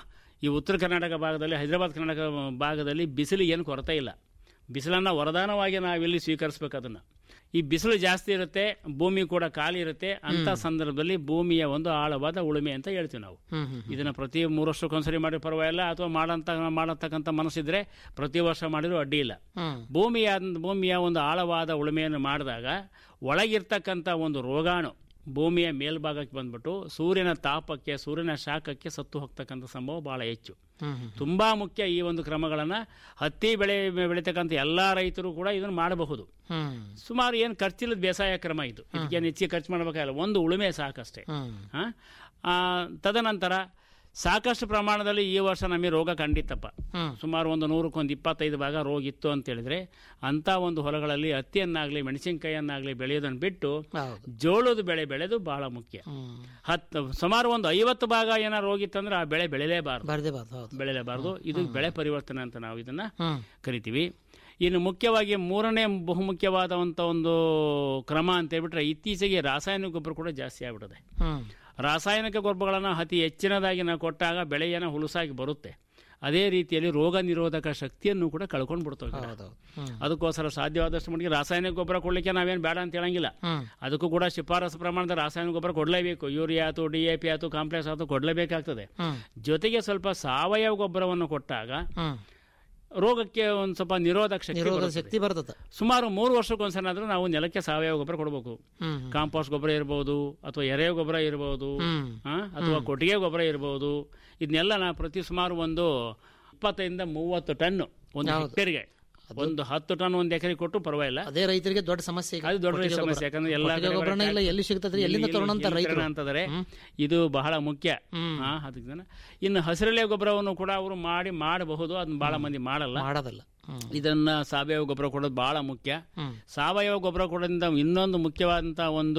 ಈ ಉತ್ತರ ಕರ್ನಾಟಕ ಭಾಗದಲ್ಲಿ ಹೈದರಾಬಾದ್ ಕರ್ನಾಟಕ ಭಾಗದಲ್ಲಿ ಬಿಸಿಲಿಗೆ ಏನು ಕೊರತೆ ಇಲ್ಲ ಬಿಸಿಲನ್ನು ವರದಾನವಾಗಿ ನಾವಿಲ್ಲಿ ಸ್ವೀಕರಿಸ್ಬೇಕು ಅದನ್ನು ಈ ಬಿಸಿಲು ಜಾಸ್ತಿ ಇರುತ್ತೆ ಭೂಮಿ ಕೂಡ ಖಾಲಿ ಇರುತ್ತೆ ಅಂತ ಸಂದರ್ಭದಲ್ಲಿ ಭೂಮಿಯ ಒಂದು ಆಳವಾದ ಉಳುಮೆ ಅಂತ ಹೇಳ್ತೀವಿ ನಾವು ಹ್ಮ್ ಹ್ಮ್ ಇದನ್ನ ಪ್ರತಿ ಮೂರು ವರ್ಷಕ್ಕೊಂದ್ಸರಿ ಮಾಡಿ ಪರವಾಗಿಲ್ಲ ಅಥವಾ ಮಾಡಂತ ಮಾಡತಕ್ಕಂಥ ಮನಸ್ಸಿದ್ರೆ ಪ್ರತಿ ವರ್ಷ ಮಾಡಿದ್ರು ಅಡ್ಡಿ ಇಲ್ಲ ಹ್ಮ್ ಭೂಮಿಯ ಭೂಮಿಯ ಒಂದು ಆಳವಾದ ಉಳುಮೆಯನ್ನು ಮಾಡಿದಾಗ ಒಳಗಿರ್ತಕ್ಕಂಥ ಒಂದು ರೋಗಾಣು ಭೂಮಿಯ ಮೇಲ್ಭಾಗಕ್ಕೆ ಬಂದ್ಬಿಟ್ಟು ಸೂರ್ಯನ ತಾಪಕ್ಕೆ ಸೂರ್ಯನ ಶಾಖಕ್ಕೆ ಸತ್ತು ಹೋಗ್ತಕ್ಕಂಥ ಸಂಭವ ಬಹಳ ಹೆಚ್ಚು ಹ್ಮ್ ಹ್ಮ್ ತುಂಬಾ ಮುಖ್ಯ ಈ ಒಂದು ಕ್ರಮಗಳನ್ನು ಹತ್ತಿ ಬೆಳೆ ಬೆಳೀತಕ್ಕಂಥ ಎಲ್ಲಾ ರೈತರು ಕೂಡ ಇದನ್ನು ಮಾಡಬಹುದು ಹ್ಮ್ ಸುಮಾರು ಏನು ಖರ್ಚಿಲ್ಲದ ಬೇಸಾಯ ಕ್ರಮ ಇದು ಇದಕ್ಕೇನು ಹೆಚ್ಚಿಗೆ ಖರ್ಚು ಮಾಡಬೇಕಾಗಿಲ್ಲ ಒಂದು ಉಳುಮೆ ಸಾಕಷ್ಟೇ ಹ್ಮ್ ಹಾ? ಆ, ತದನಂತರ ಸಾಕಷ್ಟು ಪ್ರಮಾಣದಲ್ಲಿ ಈ ವರ್ಷ ನಮಗೆ ರೋಗ ಖಂಡಿತಪ್ಪ ಹ್ಮ್. ಸುಮಾರು ಒಂದು ನೂರಕ್ಕೆ ಒಂದು ಇಪ್ಪತ್ತೈದು ಭಾಗ ರೋಗ ಇತ್ತು ಅಂತ ಹೇಳಿದ್ರೆ ಅಂತ ಒಂದು ಹೊಲಗಳಲ್ಲಿ ಹತ್ತಿಯನ್ನಾಗಲಿ ಮೆಣಸಿನಕಾಯಿಯನ್ನಾಗಲಿ ಬೆಳೆಯೋದನ್ನು ಬಿಟ್ಟು ಹೌದು ಜೋಳದ ಬೆಳೆ ಬೆಳೆದು ಬಹಳ ಮುಖ್ಯ ಹ್ಮ್ ಹತ್ತು ಸುಮಾರು ಒಂದು ಐವತ್ತು ಭಾಗ ಏನಾರು ರೋಗಿತ್ತಂದ್ರೆ ಆ ಬೆಳೆ ಬೆಳೆಯಲೇಬಾರ್ದು ಬರ್ದೇಬಾರ್ದು ಹೌದು ಬೆಳೆಯಲೇಬಾರ್ದು ಇದು ಬೆಳೆ ಪರಿವರ್ತನೆ ಅಂತ ನಾವು ಇದನ್ನ ಹ್ಮ್ ಕರಿತೀವಿ ಇನ್ನು ಮುಖ್ಯವಾಗಿ ಮೂರನೇ ಬಹುಮುಖ್ಯವಾದಂಥ ಒಂದು ಕ್ರಮ ಅಂತ ಹೇಳ್ಬಿಟ್ರೆ ಇತ್ತೀಚೆಗೆ ರಾಸಾಯನಿಕ ಗೊಬ್ಬರ ಕೂಡ ಜಾಸ್ತಿ ಆಗ್ಬಿಟ್ಟಿದೆ ಹ್ಮ್ ರಾಸಾಯನಿಕ ಗೊಬ್ಬರಗಳನ್ನು ಅತಿ ಹೆಚ್ಚಿನದಾಗಿ ನಾವು ಕೊಟ್ಟಾಗ ಬೆಳೆಯನ್ನು ಹುಲುಸಾಗಿ ಬರುತ್ತೆ ಅದೇ ರೀತಿಯಲ್ಲಿ ರೋಗ ನಿರೋಧಕ ಶಕ್ತಿಯನ್ನು ಕೂಡ ಕಳ್ಕೊಂಡು ಬಿಡ್ತವೆ ಗಿಡ. ಹೌದೌದು ಹ್ಮ್ ಅದಕ್ಕೋಸ್ಕರ ಸಾಧ್ಯವಾದಷ್ಟು ಮಟ್ಟಿಗೆ ರಾಸಾಯನಿಕ ಗೊಬ್ಬರ ಕೊಡ್ಲಿಕ್ಕೆ ನಾವೇನು ಬೇಡ ಅಂತ ಹೇಳಂಗಿಲ್ಲ ಹ್ಮ್ ಅದಕ್ಕೂ ಕೂಡ ಶಿಫಾರಸು ಪ್ರಮಾಣದ ರಾಸಾಯನಿಕ ಗೊಬ್ಬರ ಕೊಡಲೇಬೇಕು ಯೂರಿಯಾ ಆಯ್ತು ಡಿ ಎ ಪಿ ಆಯ್ತು ಕಾಂಪ್ಲೆಕ್ಸ್ ಆಯ್ತು ಕೊಡಲೇಬೇಕಾಗ್ತದೆ ಹ್ಮ್ ಜೊತೆಗೆ ಸ್ವಲ್ಪ ಸಾವಯವ ಗೊಬ್ಬರವನ್ನು ಕೊಟ್ಟಾಗ ಹ್ಮ್ ರೋಗಕ್ಕೆ ಒಂದು ಸ್ವಲ್ಪ ನಿರೋಧಕ ಶಕ್ತಿ ನಿರೋಧಕ ಬರುತ್ತದೆ. ಶಕ್ತಿ ಬರ್ತದ ಸುಮಾರು ಮೂರು ವರ್ಷಕ್ಕೊಂದ್ಸನಾದ್ರೂ ನಾವು ನೆಲಕ್ಕೆ ಸಾವಯವ ಗೊಬ್ಬರ ಕೊಡಬೇಕು ಹ್ಮ್ ಕಾಂಪೋಸ್ಟ್ ಗೊಬ್ಬರ ಇರಬಹುದು ಅಥವಾ ಎರೆ ಗೊಬ್ಬರ ಇರಬಹುದು ಹ್ಮ್ ಆ, ಅಥವಾ ಕೊಟ್ಟಿಗೆ ಗೊಬ್ಬರ ಇರಬಹುದು ಇದನ್ನೆಲ್ಲ ನಾವು ಪ್ರತಿ ಸುಮಾರು ಒಂದು ಇಪ್ಪತ್ತೈದಿಂದ ಮೂವತ್ತು ಟನ್ ಒಂದು ಹೌದು. ಹೆಕ್ಟೇರ್ಗೆ ಒಂದು ಹತ್ತು ಟನ್ ಒಂದು ಎಕರೆ ಕೊಟ್ಟು ಪರವಾಗಿಲ್ಲ ಅದೇ ರೈತರಿಗೆ ದೊಡ್ಡ ಸಮಸ್ಯೆ ಈಗ. ಅದು ದೊಡ್ಡ ಕೊಟ್ಟಿಗೆ ಸಮಸ್ಯೆ ಗೊಬ್ಬರ. ಯಾಕಂದ್ರೆ ಎಲ್ಲ ಕೊಟ್ಟಿಗೆ ಕಡೆ ಗೊಬ್ಬರನೇ ಇಲ್ಲ ಎಲ್ಲಿ ಸಿಗ್ತದ್ರಿ ಎಲ್ಲಿಂದ ತರೋಣ ಅಂತ ರೈತರು ಅಂತಂದ್ರೆ ಹ್ಮ್. ಇದು ಬಹಳ ಮುಖ್ಯ ಹ್ಮ್. ಆ, ಅದಕ್ಕೆ ಜನ ಇನ್ನು ಹಸಿರೆಲೆ ಗೊಬ್ಬರವನ್ನು ಕೂಡ ಅವರು ಮಾಡಿ ಮಾಡಬಹುದು ಅದನ್ನ ಬಹಳ ಮಂದಿ ಮಾಡಲ್ಲ ಮಾಡೋದಲ್ಲ ಹ್ಮ್ ಇದನ್ನ ಸಾವಯವ ಗೊಬ್ಬರ ಕೊಡೋದು ಬಹಳ ಮುಖ್ಯ ಹ್ಮ್ ಸಾವಯವ ಗೊಬ್ಬರ ಕೊಡೋದ್ರಿಂದ ಇನ್ನೊಂದು ಮುಖ್ಯವಾದಂಥ ಒಂದು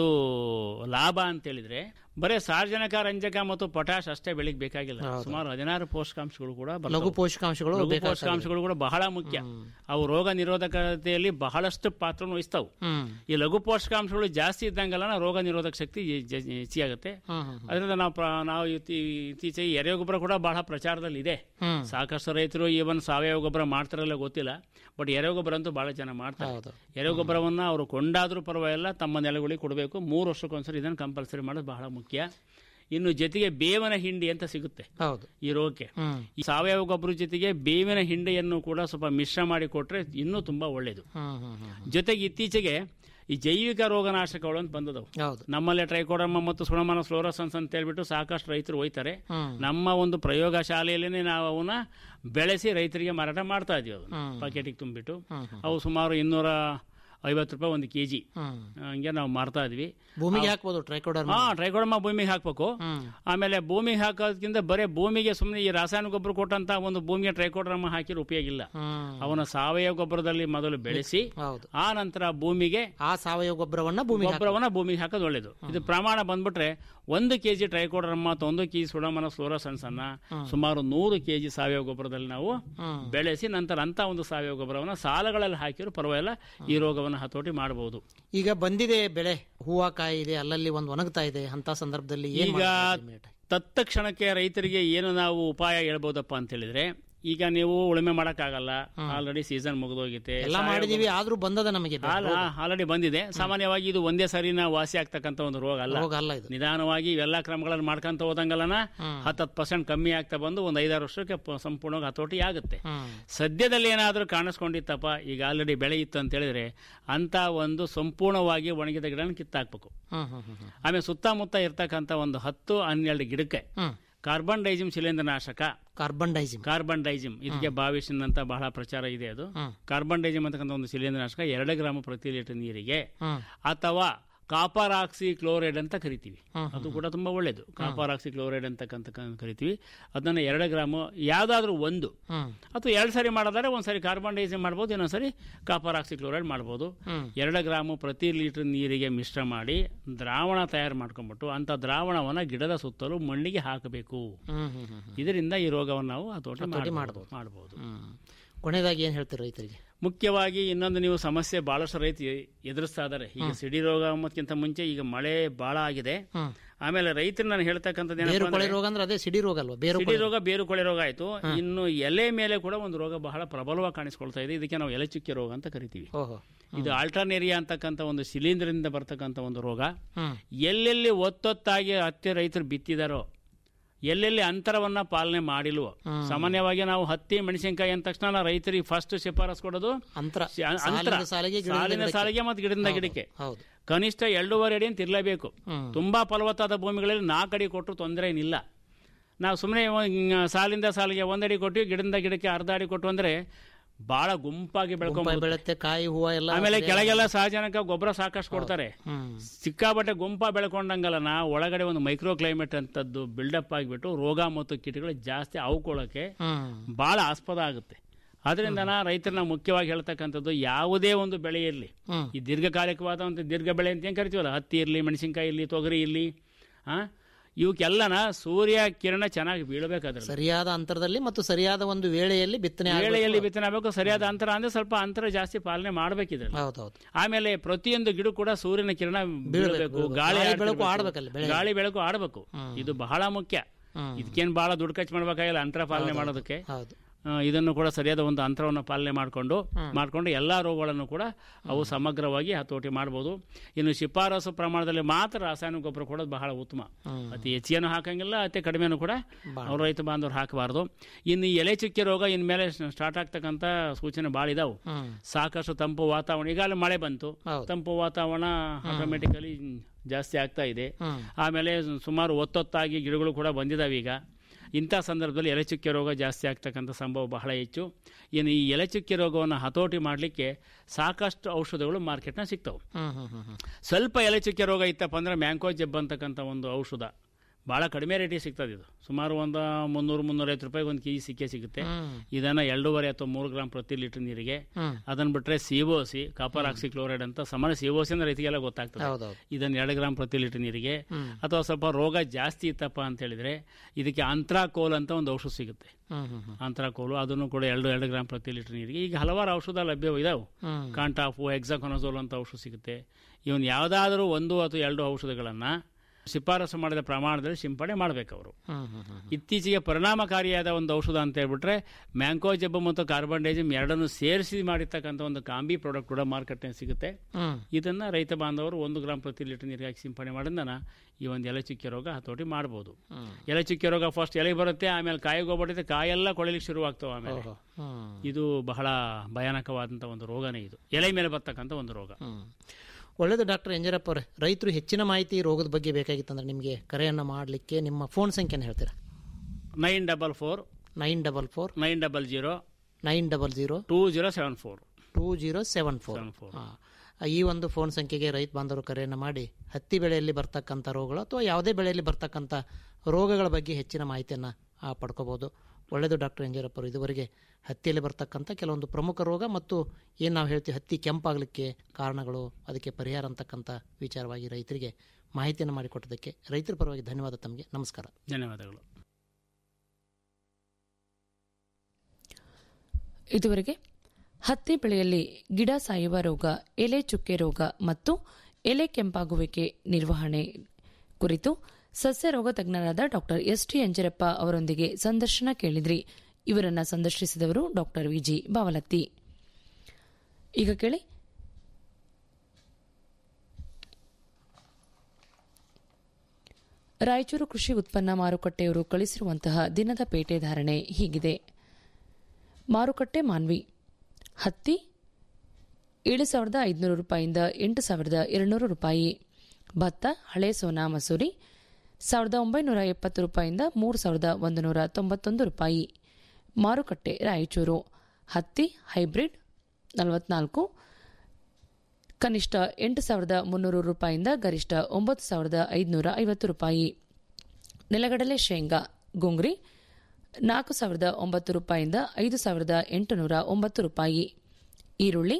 ಲಾಭ ಅಂತ ಹೇಳಿದ್ರೆ ಬರೀ ಸಾರ್ವಜನಿಕ ರಂಜಕ ಮತ್ತು ಪೊಟ್ಯಾಶ್ ಅಷ್ಟೇ ಬೆಳಿಗ್ಗೆ ಬೇಕಾಗಿಲ್ಲ ಸುಮಾರು ಹದಿನಾರು ಪೋಷಕಾಂಶಗಳು ಕೂಡ ಬರ್ತವೆ. ಲಘು ಪೋಷಕಾಂಶಗಳು ಲಘು ಬೇಕಾಗ್ತವೆ. ಪೋಷಕಾಂಶಗಳು ಕೂಡ ಬಹಳ ಮುಖ್ಯ ಅವು ರೋಗ ನಿರೋಧಕತೆಯಲ್ಲಿ ಬಹಳಷ್ಟು ಪಾತ್ರವನ್ನು ವಹಿಸ್ತಾವು ಹ್ಮ್ ಈ ಲಘು ಪೋಷಕಾಂಶಗಳು ಜಾಸ್ತಿ ಇದ್ದಂಗೆಲ್ಲ ರೋಗ ನಿರೋಧಕ ಶಕ್ತಿ ಜ- ಜ- ಹೆಚ್ಚಿಯಾಗುತ್ತೆ ಹ್ಮ್ ಹ್ಮ್ ಅದರಿಂದ ನಾವು ಪ್ರ- ನಾವು ಇತ್ತೀ- ಇತ್ತೀಚೆಗೆ ಎರೆ ಗೊಬ್ಬರ ಕೂಡ ಬಹಳ ಪ್ರಚಾರದಲ್ಲಿ ಇದೆ ಹ್ಮ್ ಸಾಕಷ್ಟು ರೈತರು ಈವನ್ ಸಾವಯವ ಗೊಬ್ಬರ ಮಾಡ್ತಾರಲ್ಲ ಗೊತ್ತಿಲ್ಲ ಬಟ್ ಎರೆ ಗೊಬ್ಬರ ಅಂತೂ ಬಹಳ ಜನ ಮಾಡ್ತಾರೆ ಹೌದು ಎರೆ ಗೊಬ್ಬರವನ್ನು ಅವರು ಕೊಂಡಾದ್ರೂ ಪರವಾಗಿಲ್ಲ ತಮ್ಮ ನೆಲಗಳಿಗೆ ಕೊಡಬೇಕು ಮೂರು ವರ್ಷಕ್ಕೊಂದ್ಸರಿ ಇದನ್ನು ಕಂಪಲ್ಸರಿ ಮಾಡೋದು ಬಹಳ ಮುಖ್ಯ ಇನ್ನು ಜೊತೆಗೆ ಬೇವನ ಹಿಂಡಿ ಅಂತ ಸಿಗುತ್ತೆ ಹೌದು ಈ ರೋಗಕ್ಕೆ ಹ್ಮ್ ಈ ಸಾವಯವ ಗೊಬ್ಬರ ಜೊತೆಗೆ ಬೇವಿನ ಹಿಂಡಿಯನ್ನು ಕೂಡ ಸ್ವಲ್ಪ ಮಿಶ್ರ ಮಾಡಿ ಕೊಟ್ರೆ ಇನ್ನೂ ತುಂಬಾ ಒಳ್ಳೆಯದು ಹ್ಮ್ ಹ್ಮ್ ಹ್ಮ್ ಜೊತೆಗೆ ಇತ್ತೀಚೆಗೆ ಈ ಜೈವಿಕ ರೋಗನಾಶಕಗಳು ಅಂತ ಬಂದದವು ಹೌದು ನಮ್ಮಲ್ಲೇ ಟ್ರೈಕೋಡರ್ಮ ಮತ್ತು ಸುಣಮನ ಫ್ಲೋರಸನ್ಸ್ ಅಂತ ಹೇಳ್ಬಿಟ್ಟು ಸಾಕಷ್ಟು ರೈತರು ಒಯ್ತಾರೆ ಹ್ಮ್ ನಮ್ಮ ಒಂದು ಪ್ರಯೋಗ ಶಾಲೆಯಲ್ಲೇ ನಾವು ಅವನ್ನ ಬೆಳೆಸಿ ರೈತರಿಗೆ ಮಾರಾಟ ಮಾಡ್ತಾ ಇದೀವಿ ಅದನ್ನ ಹ್ಮ್. ಪಾಕೆಟಿಗೆ ತುಂಬಿಟ್ಟು ಹ್ಮ್ ಹ್ಮ್ ಅವು ಸುಮಾರು ಇನ್ನೂರ ಐವತ್ತು ರೂಪಾಯಿ ಒಂದು ಕೆ ಜಿ ಹ್ಮ್ ಹಂಗೆ ನಾವು ಮಾರ್ತಾ ಇದ್ವಿ ಭೂಮಿಗೆ ಹಾಕ್ಬೋದು ಟ್ರೈಕೋಡರ್ಮ ಹಾ ಟ್ರೈಕೋಡರ್ಮ ಭೂಮಿಗೆ ಹಾಕ್ಬೇಕು ಹ್ಮ್ ಆಮೇಲೆ ಭೂಮಿಗೆ ಹಾಕೋದಕ್ಕಿಂತ ಬರೀ ಭೂಮಿಗೆ ಸುಮ್ಮನೆ ಈ ರಾಸಾಯನಿಕ ಗೊಬ್ಬರ ಕೊಟ್ಟಂತ ಒಂದು ಭೂಮಿಗೆ ಟ್ರೈಕೋಡರ್ಮ ಹಾಕಿರೋ ಉಪಯೋಗ ಇಲ್ಲ ಹ್ಮ್ ಅವನ ಸಾವಯವ ಗೊಬ್ಬರದಲ್ಲಿ ಮೊದಲು ಬೆಳೆಸಿ ಹೌದು ಆ ನಂತರ ಭೂಮಿಗೆ ಆ ಸಾವಯವ ಗೊಬ್ಬರವನ್ನ ಭೂಮಿಗೆ ಹಾಕ್ಬೋದು. ಗೊಬ್ಬರವನ್ನ ಭೂಮಿಗೆ ಹಾಕೋದು ಒಳ್ಳೇದು ಇದು ಪ್ರಮಾಣ ಬಂದ್ಬಿಟ್ರೆ ಒಂದು ಕೆಜಿ ಟ್ರೈಕೋಡರ್ಮ ಅಥವಾ ಒಂದು ಕೆಜಿ ಸುಡಮನ ಫ್ಲೋರಸನ್ಸ್ ಅನ್ನ ಸುಮಾರು ನೂರು ಕೆಜಿ ಸಾವಯವ ಗೊಬ್ಬರದಲ್ಲಿ ನಾವು ಹ್ಮ್ ಬೆಳೆಸಿ ನಂತರ ಅಂತ ಒಂದು ಸಾವಯವ ಗೊಬ್ಬರವನ್ನ ಸಾಲಗಳಲ್ಲಿ ಹಾಕಿದ್ರು ಪರವಾಗಿಲ್ಲ ಈ ರೋಗವನ್ನು ಹತೋಟಿ ಮಾಡಬಹುದು ಈಗ ಬಂದಿದೆ ಬೆಳೆ ಹೂವ ಕಾಯಿ ಇದೆ ಅಲ್ಲಲ್ಲಿ ಒಂದು ಒಣಗ್ತಾ ಇದೆ ಅಂತ ಸಂದರ್ಭದಲ್ಲಿ ಏನ್ ಈಗ ಮಾಡ್ಬೇಕು immediate ಆಗಿ? ತತ್ಕ್ಷಣಕ್ಕೆ ರೈತರಿಗೆ ಏನು ನಾವು ಉಪಾಯ ಹೇಳ್ಬೋದಪ್ಪ ಅಂತ ಹೇಳಿದ್ರೆ ಈಗ ನೀವು ಉಳುಮೆ ಮಾಡಕ್ಕಾಗಲ್ಲ ಆಲ್ರೆಡಿ ಸೀಸನ್ ಮುಗಿದೋಗಿದೆ ಎಲ್ಲ ಮಾಡಿದೀವಿ ಆದ್ರೂ ಬಂದದ ನಮಗೆ ಇದು. ಆಲ್ರೆಡಿ ಬಂದಿದೆ ಸಾಮಾನ್ಯವಾಗಿ ಇದು ಒಂದೇ ಸರಿನ ವಾಸಿ ಆಗ್ತಕ್ಕಂಥ ಒಂದು ರೋಗ ಅಲ್ಲ ರೋಗ ಅಲ್ಲ ಇದು ನಿಧಾನವಾಗಿ ಇವೆಲ್ಲ ಕ್ರಮಗಳನ್ನು ಮಾಡ್ಕೊಂತ ಹೋದಂಗಲ್ಲನ ಹ್ಮ್. ಹತ್ತತ್ತು ಪರ್ಸೆಂಟ್ ಕಮ್ಮಿ ಆಗ್ತಾ ಬಂದು ಒಂದು ಐದಾರು ವರ್ಷಕ್ಕೆ ಪ- ಸಂಪೂರ್ಣವಾಗಿ ಹತೋಟಿ ಆಗುತ್ತೆ ಹ್ಮ್ ಸದ್ಯದಲ್ಲಿ ಏನಾದರೂ ಕಾಣಿಸ್ಕೊಂಡಿತ್ತಪ್ಪ ಈಗ ಆಲ್ರೆಡಿ ಬೆಳೆ ಇತ್ತು ಅಂತ ಹೇಳಿದ್ರೆ ಅಂತ ಒಂದು ಸಂಪೂರ್ಣವಾಗಿ ಒಣಗಿದ ಗಿಡನ ಕಿತ್ತಾಕ್ಬೇಕು ಹ್ಮ್ ಹ್ಮ್ ಹ್ಮ್ ಹ್ಮ್ ಆಮೇಲೆ ಸುತ್ತಮುತ್ತ ಇರ್ತಕ್ಕಂಥ ಒಂದು ಹತ್ತು ಹನ್ನೆರಡು ಗಿಡಕ್ಕೆ ಹ್ಮ್ ಕಾರ್ಬನ್ ಡೈಜಿಮ್ ಶಿಲೇಂದ್ರನಾಶಕ ಕಾರ್ಬನ್ ಡೈಸಿಮ್ ಕಾರ್ಬನ್ ಡೈಜಿಮ್ ಇದಕ್ಕೆ ಬಾವಿಷನ್ ಅಂತ ಬಹಳ ಪ್ರಚಾರ ಇದೆ ಅದು ಹ್ಮ್. ಕಾರ್ಬನ್ ಡೈಜಿಮ್ ಅಂತಕ್ಕಂಥ ಒಂದು ಶಿಲೇಂದ್ರನಾಶಕ ಎರಡು ಗ್ರಾಮ್ ಪ್ರತಿ ಲೀಟರ್ ನೀರಿಗೆ ಹ್ಮ್ ಅಥವಾ ಕಾಪರ್ ಆಕ್ಸಿ ಕ್ಲೋರೈಡ್ ಅಂತ ಕರಿತೀವಿ ಹ್ಮ್, ಅದು ಕೂಡ ತುಂಬಾ ಒಳ್ಳೇದು ಕಾಪರ್ ಆಕ್ಸಿ ಕ್ಲೋರೈಡ್ ಅಂತಕ್ಕಂಥ ಕ- ಕರಿತೀವಿ ಅದನ್ನ ಎರಡು ಗ್ರಾಮು ಯಾವ್ದಾದ್ರೂ ಒಂದು ಹ್ಮ್ ಅಥವಾ ಎರಡು ಸರಿ ಮಾಡೋದಾದ್ರೆ ಒಂದ್ಸರಿ ಕಾರ್ಬನ್ ಡೈಜಿಮ್ ಮಾಡ್ಬೋದು ಇನ್ನೊಂದ್ಸರಿ ಕಾಪರ್ ಆಕ್ಸಿ ಕ್ಲೋರೈಡ್ ಮಾಡ್ಬೋದು ಹ್ಮ್ ಎರಡು ಗ್ರಾಮು ಪ್ರತಿ ಲೀಟರ್ ನೀರಿಗೆ ಮಿಶ್ರ ಮಾಡಿ ದ್ರಾವಣ ತಯಾರು ಮಾಡ್ಕೊಂಡ್ಬಿಟ್ಟು ಅಂತ ದ್ರಾವಣವನ್ನ ಗಿಡದ ಸುತ್ತಲೂ ಮಣ್ಣಿಗೆ ಹಾಕಬೇಕು ಹ್ಮ್ ಹ್ಮ್ ಹ್ಮ್ ಇದರಿಂದ ಈ ರೋಗವನ್ನು ನಾವು ಹತೋಟಿ ಹತೋಟಿ ಮಾಡಬಹುದು ಮಾಡಬಹುದು ಹ್ಮ್ ಕೊನೆಯದಾಗಿ ಏನು ಹೇಳ್ತೀರಿ ರೈತರಿಗೆ ಮುಖ್ಯವಾಗಿ ಇನ್ನೊಂದು ನೀವು ಸಮಸ್ಯೆ ಬಹಳಷ್ಟು ರೈತ ಎದುರಿಸ್ತಾ ಇದ್ದಾರೆ ಈಗ ಹ್ಮ್. ಸಿಡಿ ರೋಗ ಮತ್ಕಿಂತ ಮುಂಚೆ ಈಗ ಮಳೆ ಬಹಳ ಆಗಿದೆ ಹ್ಮ್. ಆಮೇಲೆ ರೈತರು ನಾನು ಹೇಳ್ತಕ್ಕಂಥದ್ದು ಬೇರು ಏನಪ್ಪಾ ಕೊಳೆ ಅಂದ್ರೆ- ರೋಗ ಅಂದ್ರೆ ಅದೇ ಸಿಡಿ ರೋಗ ಅಲ್ವಾ ಬೇರು ಸಿಡಿ ಕೊಳೆ ರೋಗ ಬೇರು ಕೊಳೆ ರೋಗ ಆಯ್ತು ಇನ್ನು ಎಲೆ ಮೇಲೆ ಕೂಡ ಒಂದು ರೋಗ ಬಹಳ ಪ್ರಬಲವಾಗಿ ಕಾಣಿಸ್ಕೊಳ್ತಾ ಇದೆ ಇದಕ್ಕೆ ನಾವು ಎಲೆ ಚುಕ್ಕೆ ರೋಗ ಅಂತ ಕರಿತೀವಿ ಓಹೋ ಇದು ಆಲ್ಟರ್ನೇರಿಯಾ ಅಂತಕ್ಕಂಥ ಒಂದು ಶಿಲೀಂಧ್ರದಿಂದ ಬರ್ತಕ್ಕಂಥ ಒಂದು ರೋಗ ಹ್ಮ್. ಎಲ್ಲೆಲ್ಲಿ ಒತ್ತೊತ್ತಾಗಿ ಹತ್ತಿ ರೈತರು ಬಿತ್ತಿದಾರೋ ಎಲ್ಲೆಲ್ಲಿ ಅಂತರವನ್ನ ಪಾಲನೆ ಮಾಡಿಲ್ವೋ ಹ್ಮ್. ಸಾಮಾನ್ಯವಾಗಿ ನಾವು ಹತ್ತಿ ಮೆಣಸಿನಕಾಯಿ ಅಂದ ತಕ್ಷಣ ನಾವು ರೈತರಿಗೆ ಫಸ್ಟ್ ಶಿಫಾರಸ್ ಕೊಡೋದು ಅಂತರ ಸಿ- ಅ- ಸಾಲಿನ ಅಂತರ ಸಾಲಿಗೆ, ಗಿಡದಿಂದ ಸಾಲಿನ ಗಿಡಕ್ಕೆ. ಸಾಲಿಗೆ ಮತ್ತು ಗಿಡದಿಂದ ಹೌದು, ಗಿಡಕ್ಕೆ ಹೌದು ಕನಿಷ್ಠ ಎರಡೂವರೆ ಅಡಿ ಅಂತ ಇರಲೇಬೇಕು ಹ್ಮ್. ತುಂಬಾ ಫಲವತ್ತಾದ ಭೂಮಿಗಳಲ್ಲಿ ನಾಲ್ಕು ಅಡಿ ಕೊಟ್ಟರು ತೊಂದರೆ ಏನಿಲ್ಲ ನಾವು ಸುಮ್ಮನೆ ಸಾಲಿಂದ ಸಾಲಿಗೆ ಒಂದಡಿ ಕೊಟ್ಟು ಗಿಡದಿಂದ ಗಿಡಕ್ಕೆ ಅರ್ಧ ಅಡಿ ಕೊಟ್ಟು ಅಂದ್ರೆ ಬಹಳ ಗುಂಪಾಗಿ ಗುಂಪಾಗಿ ಬೆಳ್ಕೊಂಡ್ ಬೆಳೆಯುತ್ತೆ ಕಾಯಿ ಹೂವು ಎಲ್ಲ ಆಮೇಲೆ ಸರಿಯಾಗಿ- ಕೆಳಗೆಲ್ಲ ಸಹಜನಕ ಗೊಬ್ಬರ ಸಾಕಷ್ಟು ಕೊಡ್ತಾರೆ ಹ್ಮ್. ಸಿಕ್ಕಾಬಟ್ಟೆ ಗುಂಪ ಬೆಳ್ಕೊಂಡಂಗಲ್ಲ ನಾ ಒಳಗಡೆ ಒಂದು ಮೈಕ್ರೋ ಕ್ಲೈಮೇಟ್ ಅಂತದ್ದು ಬಿಲ್ಡಪ್ ಆಗಿಬಿಟ್ಟು ರೋಗ ಮತ್ತು ಕೀಟಗಳು ಜಾಸ್ತಿ ಅವಕೊಳ್ಳೋಕೆ ಹ್ಮ್. ಬಹಳ ಆಸ್ಪದ ಆಗುತ್ತೆ ಅದರಿಂದ ನಾ ರೈತರನ್ನ ಮುಖ್ಯವಾಗಿ ಹೇಳ್ತಕ್ಕಂಥದ್ದು ಯಾವುದೇ ಒಂದು ಬೆಳೆ ಇರಲಿ ಹ್ಮ್. ಈ ದೀರ್ಘಕಾಲಿಕವಾದ ಒಂದು ದೀರ್ಘ ಬೆಳೆ ಅಂತ ಏನು ಕರಿತೀವಲ್ಲ ಹತ್ತಿ ಇರಲಿ ಮೆಣಸಿನಕಾಯಿ ಇರಲಿ ತೊಗರಿ ಇರಲಿ ಆ ಇವಕ್ಕೆಲ್ಲನ ಸೂರ್ಯ ಕಿರಣ ಚೆನ್ನಾಗಿ ಬೀಳಬೇಕಾದ್ರೆ ಸರಿಯಾದ ಅಂತರದಲ್ಲಿ ಮತ್ತು ಸರಿಯಾದ ಒಂದು ವೇಳೆಯಲ್ಲಿ ಬಿತ್ತನೆ ಆಗ್ಬೇಕು. ವೇಳೆಯಲ್ಲಿ ಬಿತ್ತನೆ ಆಗಬೇಕು ಸರಿಯಾದ ಅಂತರ ಅಂದ್ರೆ ಸ್ವಲ್ಪ ಅಂತರ ಜಾಸ್ತಿ ಪಾಲನೆ ಮಾಡಬೇಕಿದ್ರೆ ಹೌದೌದು ಆಮೇಲೆ ಪ್ರತಿಯೊಂದು ಗಿಡ ಕೂಡ ಸೂರ್ಯನ ಕಿರಣ ಬೀಳಬೇಕು ಬೀಳ್ಬೇಕು. ಗಾಳಿ ಗಾಳಿ ಬೆಳಕು ಆಡ್ತಿರ್ಬೇಕು. ಆಡ್ಬೇಕಲ್ಲಿ ಬೆಳೆ. ಗಾಳಿ ಬೆಳಕು ಆಡಬೇಕು ಇದು ಬಹಳ ಮುಖ್ಯ ಹ್ಮ್. ಇದಕ್ಕೇನು ಬಹಳ ದುಡ್ಡು ಖರ್ಚು ಮಾಡ್ಬೇಕಾಗಿಲ್ಲ ಅಂತರ ಪಾಲನೆ ಹೌದೌದು. ಮಾಡೋದಕ್ಕೆ ಹೌದು ಆ, ಇದನ್ನು ಕೂಡ ಸರಿಯಾದ ಒಂದು ಅಂತರವನ್ನು ಪಾಲನೆ ಮಾಡಿಕೊಂಡು ಮಾಡಿಕೊಂಡು ಎಲ್ಲ ರೋಗಗಳನ್ನು ಕೂಡ ಅವು ಸಮಗ್ರವಾಗಿ ಹತೋಟಿ ಮಾಡ್ಬೋದು ಇನ್ನು ಶಿಫಾರಸು ಪ್ರಮಾಣದಲ್ಲಿ ಮಾತ್ರ ರಾಸಾಯನಿಕ ಗೊಬ್ಬರ ಕೊಡೋದು ಬಹಳ ಉತ್ತಮ ಹ್ಮ್. ಅತಿ ಹೆಚ್ಚೇನು ಹಾಕಂಗಿಲ್ಲ ಅತಿ ಕಡಿಮೆನೂ ಕೂಡ ಅವ್ರ ರೈತ ಬಾಂಧವರು ಹಾಕಬಾರ್ದು ಇನ್ನು ಈ ಎಲೆ ಚುಕ್ಕೆ ರೋಗ ಇನ್ಮೇಲೆ ಸ್ಟಾರ್ಟ್ ಆಗ್ತಕ್ಕಂಥ ಸೂಚನೆ ಭಾಳ ಇದಾವೆ ಹ್ಮ್. ಸಾಕಷ್ಟು ತಂಪು ವಾತಾವರಣ ಈಗಾಗಲೇ ಮಳೆ ಬಂತು ಹೌದು. ತಂಪು ವಾತಾವರಣ ಆಟೋಮೆಟಿಕಲಿ ಜಾಸ್ತಿ ಆಗ್ತಾ ಇದೆ ಹ್ಮ್. ಆಮೇಲೆ ಸುಮಾರು ಒತ್ತೊತ್ತಾಗಿ ಗಿಡಗಳು ಕೂಡ ಬಂದಿದ್ದಾವೆ ಈಗ ಇಂಥ ಸಂದರ್ಭದಲ್ಲಿ ಎಲೆಚುಕ್ಕೆ ರೋಗ ಜಾಸ್ತಿ ಆಗ್ತಕ್ಕಂಥ ಸಂಭವ ಬಹಳ ಹೆಚ್ಚು ಇನ್ನು ಈ ಎಲೆಚುಕ್ಕೆ ರೋಗವನ್ನು ಹತೋಟಿ ಮಾಡಲಿಕ್ಕೆ ಸಾಕಷ್ಟು ಔಷಧಗಳು ಮಾರ್ಕೆಟ್ನ ಸಿಗ್ತವೆ ಹ್ಮ್ ಹ್ಮ್ ಹ್ಮ್ ಹ್ಮ್. ಸ್ವಲ್ಪ ಎಲೆಚುಕ್ಕೆ ರೋಗ ಇತ್ತಪ್ಪ ಅಂದ್ರೆ ಮ್ಯಾಂಕೋ ಜೆಬ್ ಅಂತಕ್ಕಂಥ ಒಂದು ಔಷಧ ಭಾಳ ಕಡಿಮೆ ರೇಟಿಗೆ ಸಿಗ್ತದೆ ಇದು ಸುಮಾರು ಒಂದು ಮುನ್ನೂರು ಮುನ್ನೂರೈವತ್ತು ರೂಪಾಯಿಗೆ ಒಂದು ಕೆ ಜಿ ಸಿಕ್ಕೇ ಸಿಗುತ್ತೆ ಹ್ಮ್. ಇದನ್ನು ಎರಡೂವರೆ ಅಥವಾ ಮೂರು ಗ್ರಾಮ್ ಪ್ರತಿ ಲೀಟರ್ ನೀರಿಗೆ ಹ್ಮ್. ಅದನ್ನು ಬಿಟ್ಟರೆ ಸಿಒಸಿ ಕಾಪರ್ ಆಕ್ಸಿ ಕ್ಲೋರೈಡ್ ಅಂತ ಸಾಮಾನ್ಯ ಸಿಒಸಿ ಅಂದ್ರೆ ರೈತರಿಗೆಲ್ಲ ಗೊತ್ತಾಗ್ತದೆ ಹೌದೌದು. ಇದನ್ನು ಎರಡು ಗ್ರಾಮ್ ಪ್ರತಿ ಲೀಟರ್ ನೀರಿಗೆ ಹ್ಮ್. ಅಥವಾ ಸ್ವಲ್ಪ ರೋಗ ಜಾಸ್ತಿ ಇತ್ತಪ್ಪ ಅಂತ ಹೇಳಿದ್ರೆ ಇದಕ್ಕೆ ಅಂತ್ರಾಕೋಲ್ ಅಂತ ಒಂದು ಔಷಧ ಸಿಗುತ್ತೆ ಹ್ಮ್ ಹ್ಮ್ ಹ್ಮ್. ಅಂತ್ರಾಕೋಲು ಅದನ್ನು ಕೂಡ ಎರಡು ಎರಡು ಗ್ರಾಮ್ ಪ್ರತಿ ಲೀಟರ್ ನೀರಿಗೆ ಈಗ ಹಲವಾರು ಔಷಧ ಲಭ್ಯ ಇದಾವೆ ಹ್ಮ್. ಕಾಂಟಾಫು ಎಕ್ಸಾಕೊನಜೋಲ್ ಅಂತ ಔಷಧ ಸಿಗುತ್ತೆ ಇವನ್ ಯಾವುದಾದ್ರೂ ಒಂದು ಅಥವಾ ಎರಡು ಔಷಧಗಳನ್ನು ಶಿಫಾರಸು ಮಾಡಿದ ಪ್ರಮಾಣದಲ್ಲಿ ಸಿಂಪಡಣೆ ಮಾಡಬೇಕು ಅವರು ಹ್ಮ್ ಹ್ಮ್ ಹ್ಮ್. ಇತ್ತೀಚೆಗೆ ಪರಿಣಾಮಕಾರಿಯಾದ ಒಂದು ಔಷಧ ಅಂತ ಹೇಳ್ಬಿಟ್ರೆ ಮ್ಯಾಂಕೋ ಜಬ್ಬು ಮತ್ತು ಕಾರ್ಬನ್ ಡೈಜಿಮ್ ಎರಡನ್ನು ಸೇರಿಸಿ ಮಾಡಿರ್ತಕ್ಕಂಥ ಒಂದು ಕಾಂಬಿ ಪ್ರಾಡಕ್ಟ್ ಕೂಡ ಮಾರ್ಕೆಟ್ನಲ್ಲಿ ಸಿಗುತ್ತೆ ಹ್ಮ್. ಇದನ್ನ ರೈತ ಬಾಂಧವರು ಒಂದು ಗ್ರಾಮ್ ಪ್ರತಿ ಲೀಟರ್ ನೀರಿಗೆ ಹಾಕಿ ಸಿಂಪಡಣೆ ಮಾಡಿದ್ರೆ ಈ ಒಂದು ಎಲೆ ಚುಕ್ಕೆ ರೋಗ ಹತೋಟಿ ಮಾಡ್ಬೋದು ಹ್ಮ್. ಎಲೆ ಚುಕ್ಕೆ ರೋಗ ಫಸ್ಟ್ ಎಲೆ ಬರುತ್ತೆ ಆಮೇಲೆ ಕಾಯಿಗೆ ಹೋಗ್ಬಿಡುತ್ತೆ ಕಾಯೆಲ್ಲ ಕೊಳಿಲಿಕ್ಕೆ ಶುರುವಾಗ್ತವೆ ಆಮೇಲೆ ಓಹೋ. ಹ್ಮ್. ಇದು ಬಹಳ ಭಯಾನಕವಾದಂಥ ಒಂದು ರೋಗನೇ ಇದು ಎಲೆ ಮೇಲೆ ಬರ್ತಕ್ಕಂಥ ಒಂದು ರೋಗ ಹ್ಮ್. ಒಳ್ಳೆಯದು ಡಾಕ್ಟರ್ ಎಂಜರಪ್ಪ ಅವರೇ ರೈತರು ಹೆಚ್ಚಿನ ಮಾಹಿತಿ ಈ ರೋಗದ ಬಗ್ಗೆ ಬೇಕಾಗಿತ್ತಂದ್ರೆ ನಿಮಗೆ ಕರೆಯನ್ನು ಮಾಡಲಿಕ್ಕೆ ನಿಮ್ಮ ಫೋನ್ ಸಂಖ್ಯೆನ ಹೇಳ್ತೀರಾ nine double four nine double four nine double zero nine double zero two zero seven four two zero seven four seven four ಈ ಒಂದು ಫೋನ್ ಸಂಖ್ಯೆಗೆ ರೈತ ಬಾಂಧವರು ಕರೆಯನ್ನು ಮಾಡಿ ಹತ್ತಿ ಬೆಳೆಯಲ್ಲಿ ಬರ್ತಕ್ಕಂಥ ರೋಗಗಳು ಅಥವಾ ಯಾವುದೇ ಬೆಳೆಯಲ್ಲಿ ಬರ್ತಕ್ಕಂಥ ರೋಗಗಳ ಬಗ್ಗೆ ಹೆಚ್ಚಿನ ಮಾಹಿತಿಯನ್ನು ಪಡ್ಕೋಬೋದು ಒಳ್ಳೆಯದು ಡಾಕ್ಟರ್ ಎಂಜರಪ್ಪ ಅವರು ಇದುವರೆಗೆ ಹತ್ತಿಯಲ್ಲಿ ಬರ್ತಕ್ಕಂಥ ಕೆಲವೊಂದು ಪ್ರಮುಖ ರೋಗ ಮತ್ತು ಏನು ನಾವು ಹೇಳ್ತೀವಿ ಹತ್ತಿ ಕೆಂಪಾಗಲಿಕ್ಕೆ ಕಾರಣಗಳು ಅದಕ್ಕೆ ಪರಿಹಾರ ಅಂತಕ್ಕಂಥ ವಿಚಾರವಾಗಿ ರೈತರಿಗೆ ಮಾಹಿತಿಯನ್ನು ಮಾಡಿಕೊಟ್ಟದಕ್ಕೆ ರೈತರ ಪರವಾಗಿ ಧನ್ಯವಾದ ತಮಗೆ ನಮಸ್ಕಾರ ಧನ್ಯವಾದಗಳು ಇದುವರೆಗೆ ಹತ್ತಿ ಬೆಳೆಯಲ್ಲಿ ಗಿಡ ಸಾಯುವ ರೋಗ ಎಲೆ ಚುಕ್ಕೆ ರೋಗ ಮತ್ತು ಎಲೆ ಕೆಂಪಾಗುವಿಕೆ ನಿರ್ವಹಣೆ ಕುರಿತು ಸಸ್ಯ ರೋಗ ತಜ್ಞರಾದ ಡಾಕ್ಟರ್ ಎಸ್ ಟಿ ಅಂಜರಪ್ಪ ಅವರೊಂದಿಗೆ ಸಂದರ್ಶನ ಕೇಳಿದ್ರಿ ಇವರನ್ನ ಸಂದರ್ಶಿಸಿದವರು ಡಾಕ್ಟರ್ ವಿಜಿ ಬಾವಲತ್ತಿ ಈಗ ಕೇಳಿ ರಾಯಚೂರು ಕೃಷಿ ಉತ್ಪನ್ನ ಮಾರುಕಟ್ಟೆಯವರು ಕಳಿಸಿರುವಂತಹ ದಿನದ ಪೇಟೆ ಧಾರಣೆ ಹೀಗಿದೆ ಮಾರುಕಟ್ಟೆ ಮಾನ್ವಿ ಹತ್ತಿ ಏಳು ಸಾವಿರದ ಐದುನೂರು ರೂಪಾಯಿಯಿಂದ ಎಂಟು ಸಾವಿರದ ಎರಡುನೂರು ರೂಪಾಯಿ ಭತ್ತ ಹಳೆ ಸೋನಾ ಮಸೂರಿ ಸಾವಿರದ ಒಂಬೈನೂರ ಎಪ್ಪತ್ತು ರೂಪಾಯಿಯಿಂದ ಮೂರು ಸಾವಿರದ ಒಂದು ನೂರ ತೊಂಬತ್ತೊಂದು ರೂಪಾಯಿ ಮಾರುಕಟ್ಟೆ ರಾಯಚೂರು ಹತ್ತಿ ಹೈಬ್ರಿಡ್ ನಲವತ್ನಾಲ್ಕು ಕನಿಷ್ಠ ಎಂಟು ಸಾವಿರದ ಮುನ್ನೂರು ರೂಪಾಯಿಯಿಂದ ಗರಿಷ್ಠ ಒಂಬತ್ತು ಸಾವಿರದ ಐದುನೂರ ಐವತ್ತು ರೂಪಾಯಿ ನೆಲಗಡಲೆ ಶೇಂಗಾ ಗುಂಗ್ರಿ ನಾಲ್ಕು ಸಾವಿರದ ಒಂಬತ್ತು ರೂಪಾಯಿಯಿಂದ ಐದು ಸಾವಿರದ ಎಂಟುನೂರ ಒಂಬತ್ತು ರೂಪಾಯಿ ಈರುಳ್ಳಿ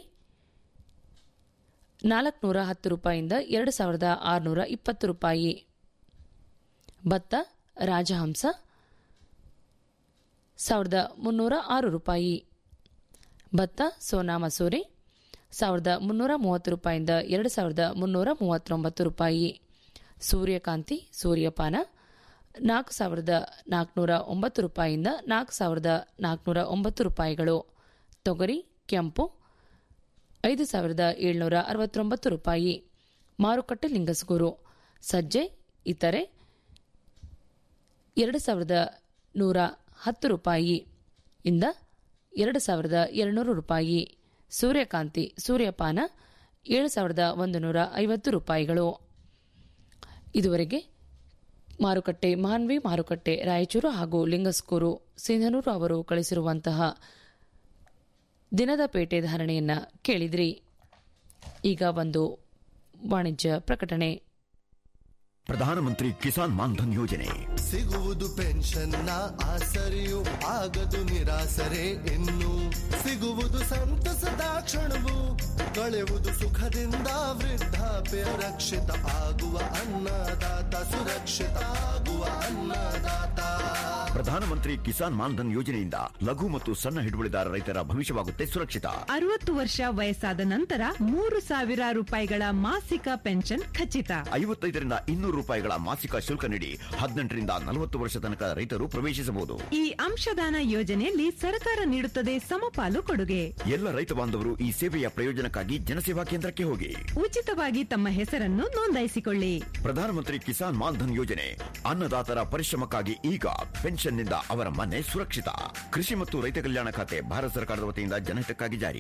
ನಾಲ್ಕುನೂರ ಹತ್ತು ರೂಪಾಯಿಯಿಂದ ಎರಡು ಸಾವಿರದ ಆರುನೂರ ಇಪ್ಪತ್ತು ರೂಪಾಯಿ ಭತ್ತ ರಾಜಹಂಸ ಸಾವಿರದ ಮುನ್ನೂರ ಆರು ರೂಪಾಯಿ ಭತ್ತ ಸೋನಾ ಮಸೂರಿ ಸಾವಿರದ ಮುನ್ನೂರ ಮೂವತ್ತು ರೂಪಾಯಿಂದ ಎರಡು ಸಾವಿರದ ಮುನ್ನೂರ ಮೂವತ್ತೊಂಬತ್ತು ರೂಪಾಯಿ ಸೂರ್ಯಕಾಂತಿ ಸೂರ್ಯಪಾನ ನಾಲ್ಕು ಸಾವಿರದ ನಾಲ್ಕುನೂರ ಒಂಬತ್ತು ರೂಪಾಯಿಯಿಂದ ನಾಲ್ಕು ಸಾವಿರದ ನಾಲ್ಕುನೂರ ಒಂಬತ್ತು ರೂಪಾಯಿಗಳು ತೊಗರಿ ಕೆಂಪು ಐದು ಸಾವಿರದ ಏಳ್ನೂರ ಅರವತ್ತೊಂಬತ್ತು ರೂಪಾಯಿ ಮಾರುಕಟ್ಟೆ ಲಿಂಗಸ್ಗೂರು ಸಜ್ಜೆ ಇತರೆ ಎರಡು ಸಾವಿರದ ನೂರ ಹತ್ತು ರೂಪಾಯಿ ಇಂದ ಎರಡು ಸಾವಿರದ ಎರಡುನೂರು ರೂಪಾಯಿ ಸೂರ್ಯಕಾಂತಿ ಸೂರ್ಯಪಾನ ಏಳು ಸಾವಿರದ ಒಂದು ನೂರ ಐವತ್ತು ರೂಪಾಯಿಗಳು ಇದುವರೆಗೆ ಮಾರುಕಟ್ಟೆ ಮಾನ್ವಿ ಮಾರುಕಟ್ಟೆ ರಾಯಚೂರು ಹಾಗೂ ಲಿಂಗಸ್ಕೂರು ಸಿಂಧನೂರು ಅವರು ಕಳಿಸಿರುವಂತಹ ದಿನದ ಪೇಟೆ ಧಾರಣೆಯನ್ನ ಕೇಳಿದ್ರಿ ಈಗ ಒಂದು ವಾಣಿಜ್ಯ ಪ್ರಕಟಣೆ ಪ್ರಧಾನಮಂತ್ರಿ ಕಿಸಾನ್ ಮಾನ್ಧನ್ ಯೋಜನೆ ಸಿಗುವುದು ಪೆನ್ಷನ್ನ ಆಸರೆಯು ಆಗದು ನಿರಾಸರೆ ಇನ್ನು ಸಿಗುವುದು ಸಂತಸದ ಕ್ಷಣವು ಕಳೆಯುವುದು ಸುಖದಿಂದ ವೃದ್ಧಾಪ್ಯ ರಕ್ಷಿತ ಆಗುವ ಅನ್ನದಾತ ಸುರಕ್ಷಿತ ಆಗುವ ಅನ್ನದಾತ ಪ್ರಧಾನಮಂತ್ರಿ ಕಿಸಾನ್ ಮಾನ್ಧನ್ ಯೋಜನೆಯಿಂದ ಲಘು ಮತ್ತು ಸಣ್ಣ ಹಿಡುವಳಿದಾರ ರೈತರ ಭವಿಷ್ಯವಾಗುತ್ತೆ ಸುರಕ್ಷಿತ ಅರವತ್ತು ವರ್ಷ ವಯಸ್ಸಾದ ನಂತರ ಮೂರು ಸಾವಿರ ರೂಪಾಯಿಗಳ ಮಾಸಿಕ ಪೆನ್ಷನ್ ಖಚಿತ ಐವತ್ತೈದರಿಂದ ಇನ್ನೂರು ರೂಪಾಯಿಗಳ ಮಾಸಿಕ ಶುಲ್ಕ ನೀಡಿ ಹದಿನೆಂಟರಿಂದ ನಲವತ್ತು ವರ್ಷ ತನಕ ರೈತರು ಪ್ರವೇಶಿಸಬಹುದು ಈ ಅಂಶದಾನ ಯೋಜನೆಯಲ್ಲಿ ಸರ್ಕಾರ ನೀಡುತ್ತದೆ ಸಮಪಾಲು ಕೊಡುಗೆ ಎಲ್ಲ ರೈತ ಬಾಂಧವರು ಈ ಸೇವೆಯ ಪ್ರಯೋಜನಕ್ಕಾಗಿ ಜನಸೇವಾ ಕೇಂದ್ರಕ್ಕೆ ಹೋಗಿ ಉಚಿತವಾಗಿ ತಮ್ಮ ಹೆಸರನ್ನು ನೋಂದಾಯಿಸಿಕೊಳ್ಳಿ ಪ್ರಧಾನಮಂತ್ರಿ ಕಿಸಾನ್ ಮಾನ್ಧನ್ ಯೋಜನೆ ಅನ್ನದಾತರ ಪರಿಶ್ರಮಕ್ಕಾಗಿ ಈಗ ಪೆನ್ಷನ್ನಿಂದ ಅವರ ಮನೆ ಸುರಕ್ಷಿತ ಕೃಷಿ ಮತ್ತು ರೈತ ಕಲ್ಯಾಣ ಖಾತೆ ಭಾರತ ಸರ್ಕಾರದ ವತಿಯಿಂದ ಜನಹಿತಕ್ಕಾಗಿ ಜಾರಿ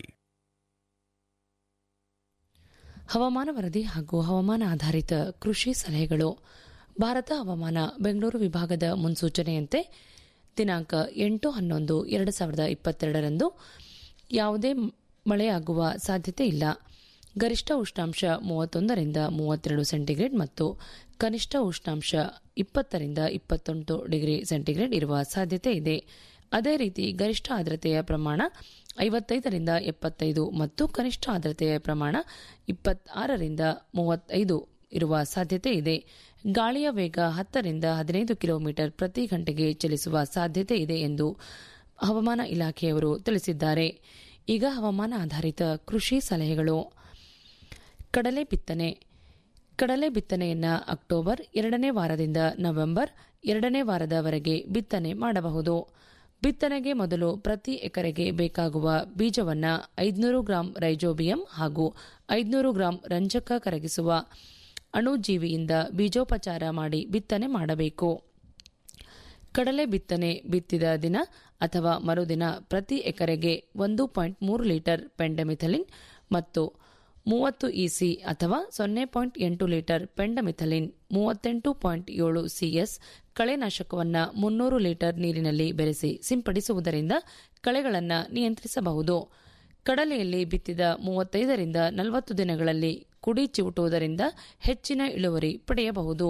ಹವಾಮಾನ ವರದಿ ಹಾಗೂ ಹವಾಮಾನ ಆಧಾರಿತ ಕೃಷಿ ಸಲಹೆಗಳು ಭಾರತ ಹವಾಮಾನ ಬೆಂಗಳೂರು ವಿಭಾಗದ ಮುನ್ಸೂಚನೆಯಂತೆ ದಿನಾಂಕ ಎಂಟು ಹನ್ನೊಂದು ಎರಡು ಸಾವಿರದ ಇಪ್ಪತ್ತೆರಡರಂದು ಯಾವುದೇ ಮಳೆಯಾಗುವ ಸಾಧ್ಯತೆ ಇಲ್ಲ ಗರಿಷ್ಠ ಉಷ್ಣಾಂಶ ಮೂವತ್ತೊಂದರಿಂದ ಮೂವತ್ತೆರಡು ಸೆಂಟಿಗ್ರೇಡ್ ಮತ್ತು ಕನಿಷ್ಠ ಉಷ್ಣಾಂಶ ಇಪ್ಪತ್ತರಿಂದ ಇಪ್ಪತ್ತೊಂದು ಡಿಗ್ರಿ ಸೆಂಟಿಗ್ರೇಡ್ ಇರುವ ಸಾಧ್ಯತೆ ಇದೆ ಅದೇ ರೀತಿ ಗರಿಷ್ಠ ಆರ್ದ್ರತೆಯ ಪ್ರಮಾಣ ಐವತ್ತೈದರಿಂದ ಎಪ್ಪತ್ತೈದು ಮತ್ತು ಕನಿಷ್ಠ ಆರ್ದ್ರತೆಯ ಪ್ರಮಾಣ ಇಪ್ಪತ್ತಾರರಿಂದ ಮೂವತ್ತೈದು ಇರುವ ಸಾಧ್ಯತೆ ಇದೆ ಗಾಳಿಯ ವೇಗ ಹತ್ತರಿಂದ ಹದಿನೈದು ಕಿಲೋಮೀಟರ್ ಪ್ರತಿ ಗಂಟೆಗೆ ಚಲಿಸುವ ಸಾಧ್ಯತೆ ಇದೆ ಎಂದು ಹವಾಮಾನ ಇಲಾಖೆಯವರು ತಿಳಿಸಿದ್ದಾರೆ ಈಗ ಹವಾಮಾನ ಆಧಾರಿತ ಕೃಷಿ ಸಲಹೆಗಳು ಕಡಲೆ ಬಿತ್ತನೆ ಕಡಲೆ ಬಿತ್ತನೆಯನ್ನ ಅಕ್ಟೋಬರ್ ಎರಡನೇ ವಾರದಿಂದ ನವೆಂಬರ್ ಎರಡನೇ ವಾರದವರೆಗೆ ಬಿತ್ತನೆ ಮಾಡಬಹುದು ಬಿತ್ತನೆಗೆ ಮೊದಲು ಪ್ರತಿ ಎಕರೆಗೆ ಬೇಕಾಗುವ ಬೀಜವನ್ನ ಐದುನೂರು ಗ್ರಾಂ ರೈಜೋಬಿಯಂ ಹಾಗೂ ಐದುನೂರು ಗ್ರಾಂ ರಂಜಕ ಕರಗಿಸುವ ಅಣುಜೀವಿಯಿಂದ ಬೀಜೋಪಚಾರ ಮಾಡಿ ಬಿತ್ತನೆ ಮಾಡಬೇಕು ಕಡಲೆ ಬಿತ್ತನೆ ಬಿತ್ತಿದ ದಿನ ಅಥವಾ ಮರುದಿನ ಪ್ರತಿ ಎಕರೆಗೆ ಒಂದು ಪಾಯಿಂಟ್ ಮೂರು ಲೀಟರ್ ಪೆಂಡಮಿಥಲಿನ್ ಮತ್ತು ಮೂವತ್ತು ಇಸಿ ಅಥವಾ ಸೊನ್ನೆ ಪಾಯಿಂಟ್ ಎಂಟು ಲೀಟರ್ ಪೆಂಡಮಿಥಲಿನ್ ಮೂವತ್ತೆಂಟು ಪಾಯಿಂಟ್ ಏಳು ಸಿಎಸ್ ಕಳೆನಾಶಕವನ್ನು ಮುನ್ನೂರು ಲೀಟರ್ ನೀರಿನಲ್ಲಿ ಬೆರೆಸಿ ಸಿಂಪಡಿಸುವುದರಿಂದ ಕಳೆಗಳನ್ನು ನಿಯಂತ್ರಿಸಬಹುದು ಕಡಲೆಯಲ್ಲಿ ಬಿತ್ತಿದ ಮೂವತ್ತೈದರಿಂದ ನಲವತ್ತು ದಿನಗಳಲ್ಲಿ ಕುಡಿ ಚಿವುಟುವುದರಿಂದ ಹೆಚ್ಚಿನ ಇಳುವರಿ ಪಡೆಯಬಹುದು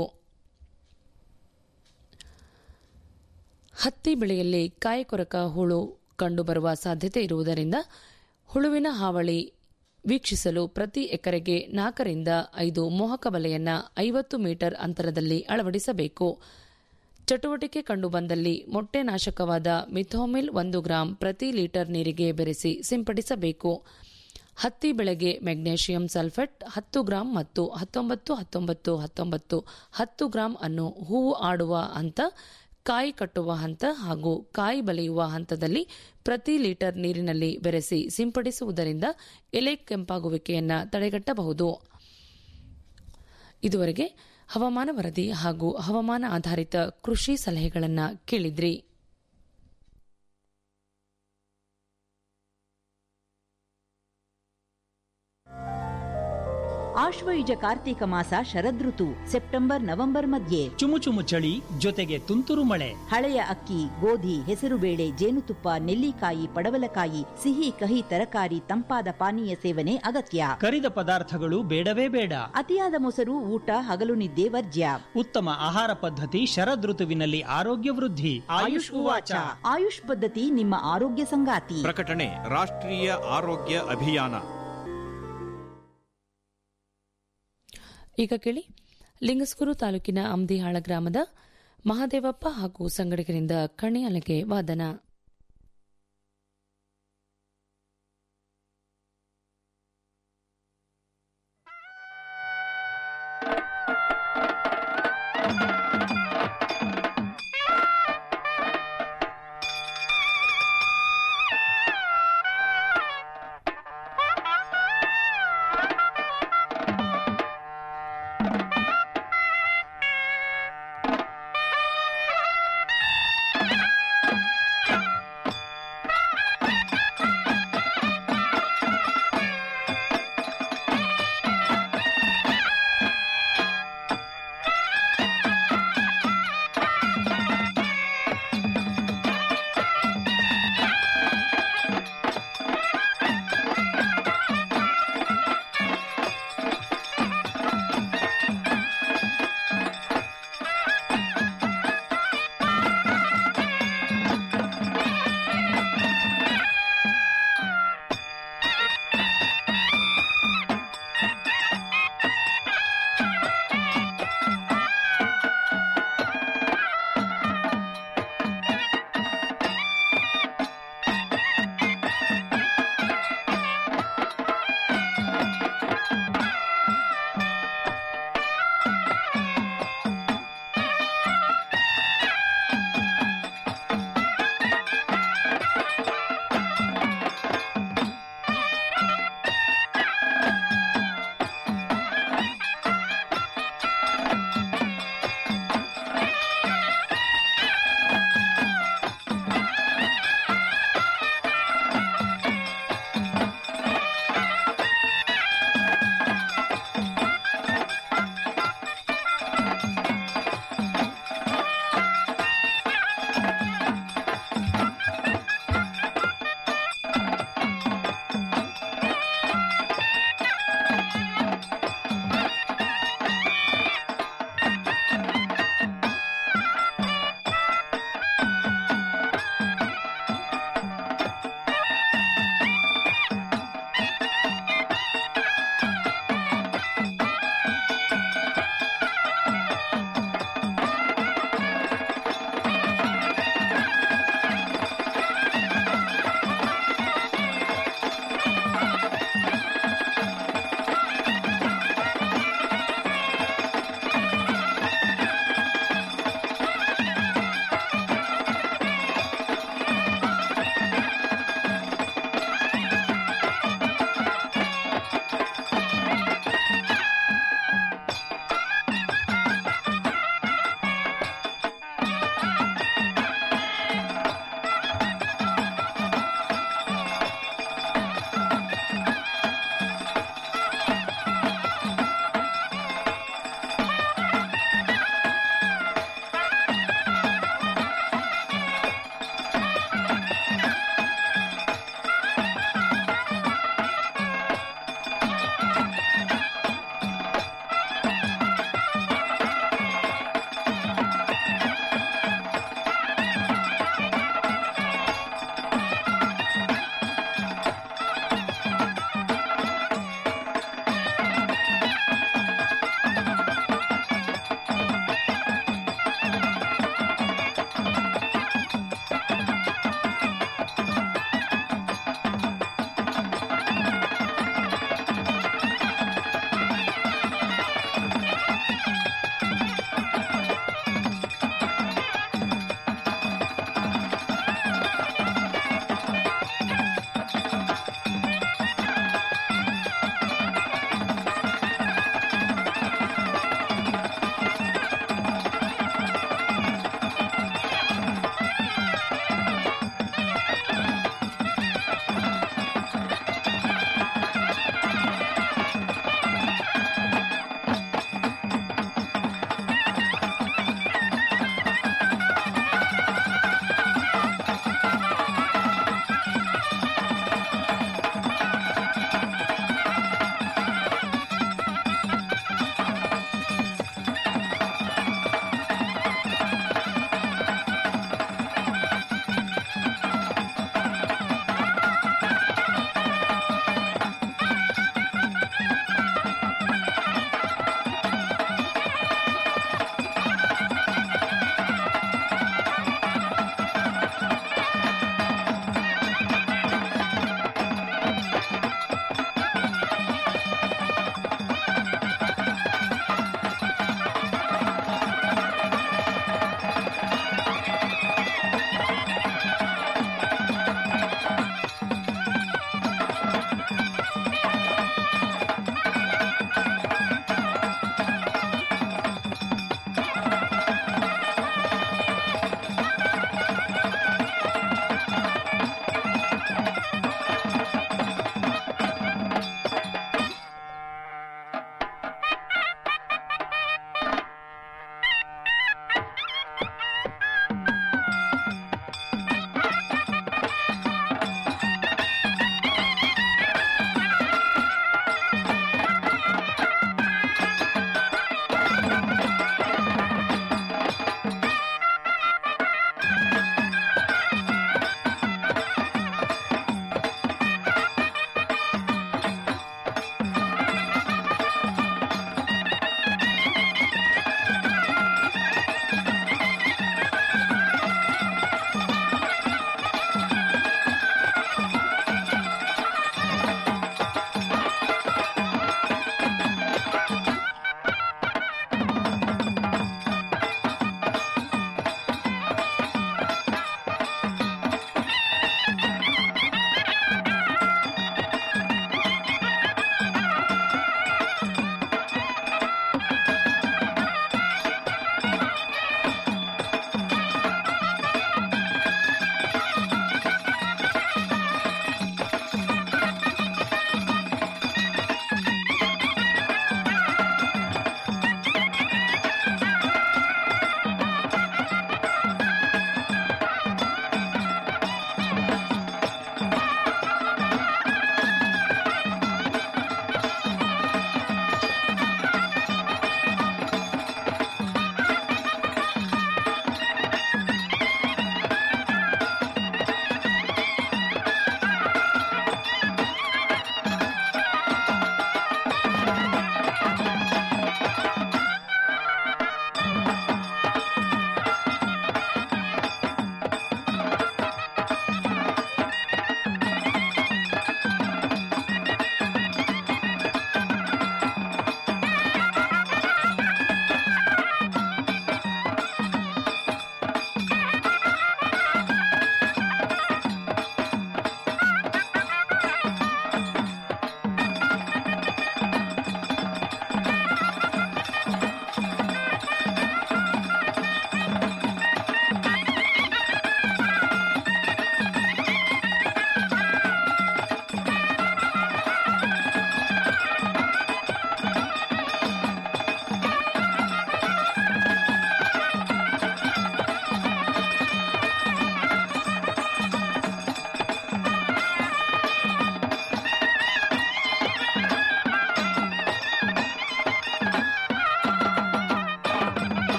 ಹತ್ತಿ ಬೆಳೆಯಲ್ಲಿ ಕಾಯಿಕೊರಕ ಹುಳು ಕಂಡುಬರುವ ಸಾಧ್ಯತೆ ಇರುವುದರಿಂದ ಹುಳುವಿನ ಹಾವಳಿ ವೀಕ್ಷಿಸಲು ಪ್ರತಿ ಎಕರೆಗೆ ನಾಲ್ಕರಿಂದ ಐದು ಮೋಹಕ ಬಲೆಯನ್ನ ಐವತ್ತು ಮೀಟರ್ ಅಂತರದಲ್ಲಿ ಅಳವಡಿಸಬೇಕು ಚಟುವಟಿಕೆ ಕಂಡುಬಂದಲ್ಲಿ ಮೊಟ್ಟೆ ನಾಶಕವಾದ ಮಿಥೋಮಿಲ್ ಒಂದು ಗ್ರಾಂ ಪ್ರತಿ ಲೀಟರ್ ನೀರಿಗೆ ಬೆರೆಸಿ ಸಿಂಪಡಿಸಬೇಕು ಹತ್ತಿ ಬೆಳೆಗೆ ಮೆಗ್ನೇಷಿಯಂ ಸಲ್ಫೇಟ್ ಹತ್ತು ಗ್ರಾಂ ಮತ್ತು ಹತ್ತೊಂಬತ್ತು ಹತ್ತೊಂಬತ್ತು ಹತ್ತೊಂಬತ್ತು ಹತ್ತು ಗ್ರಾಂ ಅನ್ನು ಹೂವು ಆಡುವ ಹಂತ ಕಾಯಿ ಕಟ್ಟುವ ಹಂತ ಹಾಗೂ ಕಾಯಿ ಬಲಿಯುವ ಹಂತದಲ್ಲಿ ಪ್ರತಿ ಲೀಟರ್ ನೀರಿನಲ್ಲಿ ಬೆರೆಸಿ ಸಿಂಪಡಿಸುವುದರಿಂದ ಎಲೆ ಕೆಂಪಾಗುವಿಕೆಯನ್ನ ತಡೆಗಟ್ಟಬಹುದು ಇದುವರೆಗೆ ಹವಾಮಾನ ವರದಿ ಹಾಗೂ ಹವಾಮಾನ ಆಧಾರಿತ ಕೃಷಿ ಸಲಹೆಗಳನ್ನು ಕೇಳಿದ್ರಿ ಆಶ್ವಯುಜ ಕಾರ್ತೀಕ ಮಾಸ ಶರದೃತು ಸೆಪ್ಟೆಂಬರ್ ನವೆಂಬರ್ ಮಧ್ಯೆ ಚುಮು ಚುಮು ಚಳಿ ಜೊತೆಗೆ ತುಂತುರು ಮಳೆ ಹಳೆಯ ಅಕ್ಕಿ ಗೋಧಿ ಹೆಸರುಬೇಳೆ ಜೇನುತುಪ್ಪ ನೆಲ್ಲಿಕಾಯಿ ಪಡವಲಕಾಯಿ ಸಿಹಿ ಕಹಿ ತರಕಾರಿ ತಂಪಾದ ಪಾನೀಯ ಸೇವನೆ ಅಗತ್ಯ ಕರಿದ ಪದಾರ್ಥಗಳು ಬೇಡವೇ ಬೇಡ ಅತಿಯಾದ ಮೊಸರು ಊಟ ಹಗಲು ನಿದ್ದೆ ವರ್ಜ್ಯ ಉತ್ತಮ ಆಹಾರ ಪದ್ಧತಿ ಶರದೃತುವಿನಲ್ಲಿ ಆರೋಗ್ಯ ವೃದ್ಧಿ ಆಯುಷ್ ಉವಾಚ ಆಯುಷ್ ಪದ್ಧತಿ ನಿಮ್ಮ ಆರೋಗ್ಯ ಸಂಗಾತಿ ಪ್ರಕಟಣೆ ರಾಷ್ಟ್ರೀಯ ಆರೋಗ್ಯ ಅಭಿಯಾನ ಈಗ ಕೇಳಿ ಲಿಂಗಸ್ಕೂರು ತಾಲೂಕಿನ ಅಮ್ದಿಹಾಳ ಗ್ರಾಮದ ಮಹಾದೇವಪ್ಪ ಹಾಗೂ ಸಂಗಡಿಗರಿಂದ ಕಣಿಯಲಗೆ ವಾದನ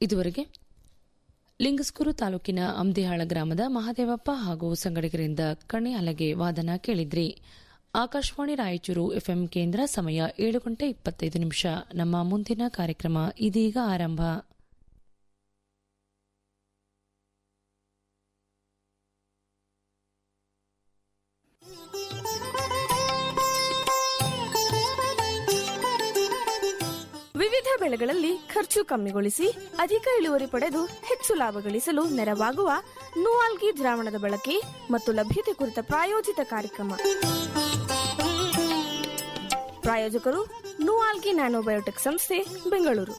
ಇದುವರೆಗೆ ಲಿಂಗಸ್ಕೂರು ತಾಲೂಕಿನ ಅಮ್ದಿಹಾಳ ಗ್ರಾಮದ ಮಹಾದೇವಪ್ಪ ಹಾಗೂ ಸಂಗಡಿಗರಿಂದ ಕಣೆ ಅಲಗೆ ವಾದನ ಕೇಳಿದ್ರಿ ಆಕಾಶವಾಣಿ ರಾಯಚೂರು ಎಫ್ಎಂ ಕೇಂದ್ರ ಸಮಯ ಏಳು ಗಂಟೆ ಇಪ್ಪತ್ತೈದು ನಿಮಿಷ ನಮ್ಮ ಮುಂದಿನ ಕಾರ್ಯಕ್ರಮ ಇದೀಗ ಆರಂಭ ವಿವಿಧ ಬೆಳೆಗಳಲ್ಲಿ ಖರ್ಚು ಕಮ್ಮಿಗೊಳಿಸಿ ಅಧಿಕ ಇಳುವರಿ ಪಡೆದು ಹೆಚ್ಚು ಲಾಭ ಗಳಿಸಲು ನೆರವಾಗುವ ನೂವಾಲ್ಗಿ ದ್ರಾವಣದ ಬಳಕೆ ಮತ್ತು ಲಭ್ಯತೆ ಕುರಿತ ಪ್ರಾಯೋಜಿತ ಕಾರ್ಯಕ್ರಮ ಪ್ರಾಯೋಜಕರು ನೂವಾಲ್ಗಿ ನ್ಯಾನೋಬಯೋಟೆಕ್ ಸಂಸ್ಥೆ ಬೆಂಗಳೂರು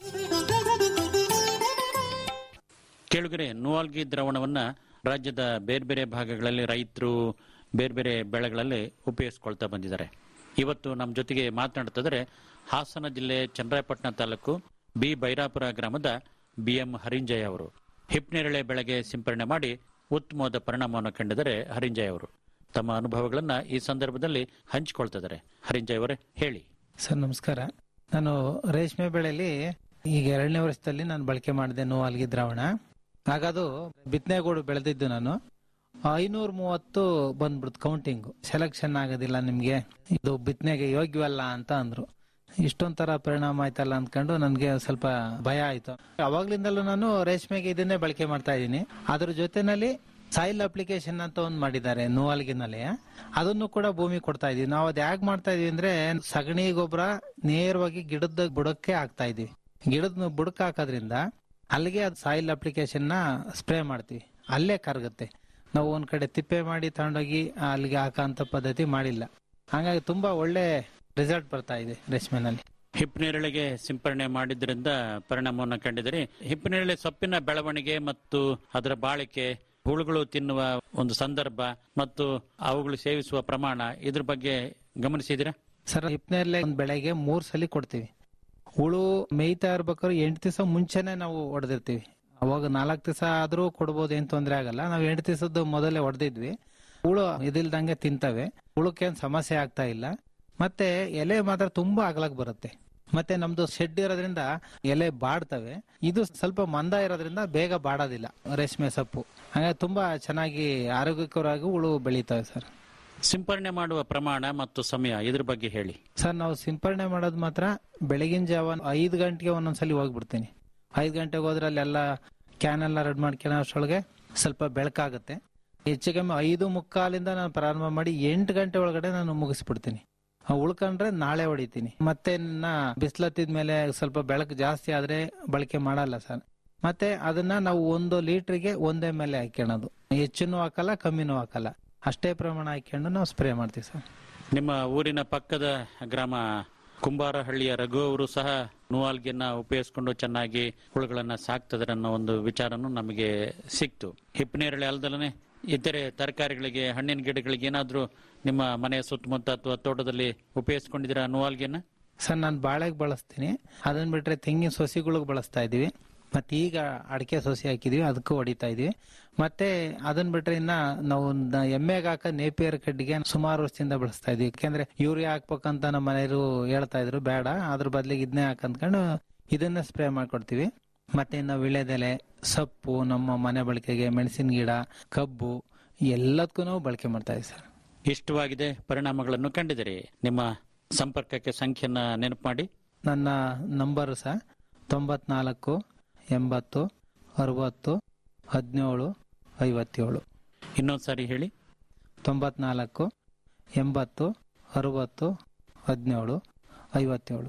ಕೇಳುಗರೆ ನುವಾಲ್ಗಿ ದ್ರಾವಣವನ್ನ ರಾಜ್ಯದ ಬೇರೆ ಬೇರೆ ಭಾಗಗಳಲ್ಲಿ ರೈತರು ಬೇರೆ ಬೇರೆ ಬೆಳೆಗಳಲ್ಲಿ ಉಪಯೋಗಿಸ್ಕೊಳ್ತಾ ಬಂದಿದ್ದಾರೆ ಇವತ್ತು ನಮ್ಮ ಜೊತೆಗೆ ಮಾತನಾಡ್ತಿದ್ದಾರೆ ಹಾಸನ ಜಿಲ್ಲೆ ಚನ್ನರಾಯಪಟ್ಟಣ ತಾಲೂಕು ಬಿ ಬೈರಾಪುರ ಗ್ರಾಮದ ಬಿ ಎಂ ಹರಿಂಜಯ್ ಅವರು ಹಿಪ್ನೇರಳೆ ಬೆಳೆಗೆ ಸಿಂಪರಣೆ ಮಾಡಿ ಉತ್ತಮವಾದ ಪರಿಣಾಮವನ್ನು ಕಂಡಿದ್ದಾರೆ ಹರಿಂಜಯ್ ಅವರು ತಮ್ಮ ಅನುಭವಗಳನ್ನ ಈ ಸಂದರ್ಭದಲ್ಲಿ ಹಂಚಿಕೊಳ್ತಿದ್ದಾರೆ ಹರಿಂಜಯ್ ಅವರೇ ಹೇಳಿ ಸರ್ ನಮಸ್ಕಾರ ನಾನು ರೇಷ್ಮೆ ಬೆಳೆಯಲ್ಲಿ ಈಗ ಎರಡನೇ ವರ್ಷದಲ್ಲಿ ನಾನು ಬಳಕೆ ಮಾಡಿದೆ ನೋವಾಲ್ಗಿ ದ್ರಾವಣ ಹಾಗದು ಬಿತ್ತನೆಗೂಡು ಬೆಳೆದಿದ್ದು ನಾನು ಐನೂರ ಮೂವತ್ತು ಬಂದ್ಬಿಡ್ತು ಕೌಂಟಿಂಗ್ ಸೆಲೆಕ್ಷನ್ ಆಗೋದಿಲ್ಲ ನಿಮ್ಗೆ ಇದು ಬಿತ್ತನೆಗೆ ಯೋಗ್ಯವಲ್ಲ ಅಂತ ಅಂದ್ರು ಇಷ್ಟೊಂಥರ ಪರಿಣಾಮ ಆಯ್ತಲ್ಲ ಅಂದ್ಕೊಂಡು ನನಗೆ ಸ್ವಲ್ಪ ಭಯ ಆಯ್ತು ಅವಾಗ್ಲಿಂದಲೂ ನಾನು ರೇಷ್ಮೆಗೆ ಇದನ್ನೇ ಬಳಕೆ ಮಾಡ್ತಾ ಇದ್ದೀನಿ ಅದ್ರ ಜೊತೆನಲ್ಲಿ ಸಾಯಿಲ್ ಅಪ್ಲಿಕೇಶನ್ ಅಂತ ಒಂದು ಮಾಡಿದ್ದಾರೆ ನೋವಾಲ್ಗಿನಲ್ಲಿ ಅದನ್ನು ಕೂಡ ಭೂಮಿ ಕೊಡ್ತಾ ಇದೀವಿ ನಾವು ಅದ್ ಯಾಕೆ ಮಾಡ್ತಾ ಇದೀವಿ ಅಂದ್ರೆ ಸಗಣಿ ಗೊಬ್ಬರ ನೇರವಾಗಿ ಗಿಡದ ಬುಡಕ್ಕೆ ಹಾಕ್ತಾ ಇದೀವಿ ಗಿಡದ ಬುಡಕ್ಕೆ ಹಾಕೋದ್ರಿಂದ ಅಲ್ಲಿಗೆ ಅದು ಸಾಯಿಲ್ ಅಪ್ಲಿಕೇಶನ್ ನ ಸ್ಪ್ರೇ ಮಾಡ್ತೀವಿ ಅಲ್ಲೇ ಕರಗುತ್ತೆ ನಾವು ಒಂದ್ ಕಡೆ ತಿಪ್ಪೆ ಮಾಡಿ ತಗೊಂಡೋಗಿ ಅಲ್ಲಿಗೆ ಹಾಕಂತ ಪದ್ಧತಿ ಮಾಡಿಲ್ಲ ಹಾಗಾಗಿ ತುಂಬಾ ಒಳ್ಳೆ ರಿಸಲ್ಟ್ ಬರ್ತಾ ಇದೆ ರೇಷ್ಮೆನಲ್ಲಿ ಹಿಪ್ನೇರಳೆಗೆ ಸಿಂಪರಣೆ ಮಾಡಿದ್ರಿಂದ ಪರಿಣಾಮವನ್ನು ಕಂಡಿದ್ದಾರೆ ಹಿಪ್ನೇರಳೆ ಸೊಪ್ಪಿನ ಬೆಳವಣಿಗೆ ಮತ್ತು ಅದರ ಬಾಳಿಕೆ ಹುಳುಗಳು ತಿನ್ನುವ ಒಂದು ಸಂದರ್ಭ ಮತ್ತು ಅವುಗಳು ಸೇವಿಸುವ ಪ್ರಮಾಣ ಇದ್ರ ಬಗ್ಗೆ ಗಮನಿಸಿದಿರಾ ಸರ್ ಹಿಪ್ನೇರ್ಲೆ ಒಂದ್ ಬೆಳೆಗೆ ಮೂರ್ ಸಲ ಕೊಡ್ತೀವಿ ಹುಳು ಮೇಯ್ತಾ ಇರ್ಬೇಕಾದ್ರೆ ಎಂಟು ದಿವಸ ಮುಂಚೆನೆ ನಾವು ಹೊಡೆದಿರ್ತೀವಿ ಅವಾಗ ನಾಲ್ಕು ದಿವಸ ಆದ್ರೂ ಕೊಡ್ಬೋದು ಏನ್ ತೊಂದ್ರೆ ಆಗಲ್ಲ ನಾವು ಎಂಟು ದಿವಸದ್ದು ಮೊದಲೇ ಹೊಡೆದಿದ್ವಿ ಹುಳು ಇದಿಲ್ದಂಗೆ ತಿಂತವೆ ಹುಳಕ್ಕೇನ್ ಸಮಸ್ಯೆ ಆಗ್ತಾ ಇಲ್ಲ ಮತ್ತೆ ಎಲೆ ಮಾತ್ರ ತುಂಬಾ ಅಗಲಕ್ ಬರುತ್ತೆ ಮತ್ತೆ ನಮ್ದು ಶೆಡ್ ಇರೋದ್ರಿಂದ ಎಲೆ ಬಾಡ್ತವೆ ಇದು ಸ್ವಲ್ಪ ಮಂದ ಇರೋದ್ರಿಂದ ಬೇಗ ಬಾಡೋದಿಲ್ಲ ರೇಷ್ಮೆ ಸೊಪ್ಪು ಹಾಗಾಗಿ ತುಂಬಾ ಚೆನ್ನಾಗಿ ಆರೋಗ್ಯಕರವಾಗಿ ಹುಳು ಬೆಳೀತವೆ ಸರ್ ಸಿಂಪರಣೆ ಮಾಡುವ ಪ್ರಮಾಣ ಮತ್ತು ಸಮಯ ಇದ್ರ ಬಗ್ಗೆ ಹೇಳಿ ಸರ್ ನಾವು ಸಿಂಪರಣೆ ಮಾಡೋದು ಮಾತ್ರ ಬೆಳಗಿನ ಜಾವ ಐದು ಗಂಟೆಗೆ ಒಂದೊಂದ್ಸಲಿ ಹೋಗ್ಬಿಡ್ತೀನಿ ಐದು ಗಂಟೆಗೆ ಹೋದ್ರೆ ಅಲ್ಲೆಲ್ಲ ಕ್ಯಾನ್ ಎಲ್ಲ ರೆಡ್ ಮಾಡ್ಕೊಳ್ಳೋ ಅಷ್ಟೊಳಗೆ ಸ್ವಲ್ಪ ಬೆಳಕಾಗುತ್ತೆ ಹೆಚ್ಚು ಕಮ್ಮಿ ಐದು ಮುಕ್ಕಾಲಿಂದ ನಾನು ಪ್ರಾರಂಭ ಮಾಡಿ ಎಂಟು ಗಂಟೆ ಒಳಗಡೆ ನಾನು ಮುಗಿಸ್ಬಿಡ್ತೀನಿ ಆ ಉಳ್ಕೊಂಡ್ರೆ ನಾಳೆ ಹೊಡಿತೀನಿ ಮತ್ತೆ ನನ್ನ ಬಿಸಿಲತ್ತಿದ ಮೇಲೆ ಸ್ವಲ್ಪ ಬೆಳಕು ಜಾಸ್ತಿ ಆದ್ರೆ ಬಳಕೆ ಮಾಡಲ್ಲ ಸರ್ ಮತ್ತೆ ಅದನ್ನ ನಾವು ಒಂದು ಲೀಟರ್ಗೆ ಒಂದೇ ಮೇಲೆ ಹಾಕ್ಕೊಳ್ಳೋದು ಹೆಚ್ಚಿನೂ ಹಾಕಲ್ಲ ಕಮ್ಮಿನೂ ಹಾಕಲ್ಲ ಅಷ್ಟೇ ಪ್ರಮಾಣ ಹಾಕೊಂಡು ನಾವು ಸ್ಪ್ರೇ ಮಾಡ್ತೀವಿ ಸರ್ ನಿಮ್ಮ ಊರಿನ ಪಕ್ಕದ ಗ್ರಾಮ ಕುಂಬಾರಹಳ್ಳಿಯ ರಘು ಅವರು ಸಹ ನೂವಾಲ್ಗಿಯನ್ನ ಉಪಯೋಗಿಸಿಕೊಂಡು ಚೆನ್ನಾಗಿ ಹುಳುಗಳನ್ನ ಸಾಕ್ತದ್ರೆ ಅನ್ನೋ ಒಂದು ವಿಚಾರನು ನಮಗೆ ಸಿಕ್ತು ಹಿಪ್ಪನೇರಳೆ ಅಲ್ದಲನೆ ಇತರೆ ತರಕಾರಿಗಳಿಗೆ ಹಣ್ಣಿನ ಗಿಡಗಳಿಗೆ ಏನಾದ್ರೂ ನಿಮ್ಮ ಮನೆಯ ಸುತ್ತಮುತ್ತ ಅಥವಾ ತೋಟದಲ್ಲಿ ಉಪಯೋಗಿಸ್ಕೊಂಡಿದ್ದೀರಾ ನೂವಾಲ್ಗಿಯನ್ನ ಸರ್ ನಾನು ಬಾಳೆಗೆ ಬಳಸ್ತೀನಿ ಅದನ್ನ ಬಿಟ್ರೆ ತೆಂಗಿನ ಸೊಸಿಗಳಿಗೆ ಬಳಸ್ತಾ ಇದೀವಿ ಮತ್ತೆ ಈಗ ಅಡಿಕೆ ಸೊಸಿ ಹಾಕಿದೀವಿ ಅದಕ್ಕೂ ಹೊಡಿತಾ ಇದೀವಿ ಮತ್ತೆ ಅದನ್ನ ಬಿಟ್ರೆ ಇನ್ನ ನಾವು ನ- ಎಮ್ಮೆಗೆ ಹಾಕ ನೇಪಿಯರ್ ಕಡ್ಡಿಗೆ ಸುಮಾರು ವರ್ಷದಿಂದ ಬಳಸ್ತಾ ಇದೀವಿ ಯಾಕೆಂದ್ರೆ ಯೂರಿಯಾ ಹಾಕ್ಬೇಕಂತ ನಮ್ಮ ಮನೆಯವರು ಹೇಳ್ತಾ ಇದ್ರು ಬೇಡ ಅದ್ರ ಬದಲಿಗೆ ಇದನ್ನೇ ಹಾಕಂದ್ಕೊಂಡು ಇದನ್ನ ಸ್ಪ್ರೇ ಮಾಡ್ಕೊಡ್ತೀವಿ ಮತ್ತೆ ಇನ್ನು ವಿಳೆದೆಲೆ ಸೊಪ್ಪು ನಮ್ಮ ಮನೆ ಬಳಕೆಗೆ ಮೆಣಸಿನ ಗಿಡ ಕಬ್ಬು ಎಲ್ಲದಕ್ಕೂ ನಾವು ಬಳಕೆ ಮಾಡ್ತಾ ಇದೀವಿ ಸರ್ ಇಷ್ಟವಾಗಿದೆ ಪರಿಣಾಮಗಳನ್ನು ಕಂಡಿದ್ದೀರಿ ನಿಮ್ಮ ಸಂಪರ್ಕಕ್ಕೆ ಸಂಖ್ಯೆಯನ್ನ ನೆನಪು ಮಾಡಿ ನನ್ನ ನಂಬರ್ ಸಹ ತೊಂಬತ್ನಾಲ್ಕು ಎಂಬತ್ತು ಅರವತ್ತು ಹದಿನೇಳು ಐವತ್ತೇಳು ಇನ್ನೊಂದು ಸಾರಿ ಹೇಳಿ ತೊಂಬತ್ನಾಲ್ಕು ಎಂಬತ್ತು ಅರವತ್ತು ಹದಿನೇಳು ಐವತ್ತೇಳು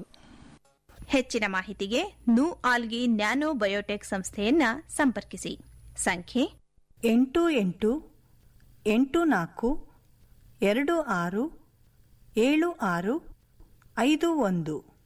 ಹೆಚ್ಚಿನ ಮಾಹಿತಿಗೆ ನು ಆಲ್ಗಿ ನ್ಯಾನೋ ಬಯೋಟೆಕ್ ಸಂಸ್ಥೆಯನ್ನ ಸಂಪರ್ಕಿಸಿ ಸಂಖ್ಯೆ ಎಂಟು ಎಂಟು ಎಂಟು ನಾಲ್ಕು ಎರಡು ಆರು ಏಳು ಆರು ಐದು ಒಂದು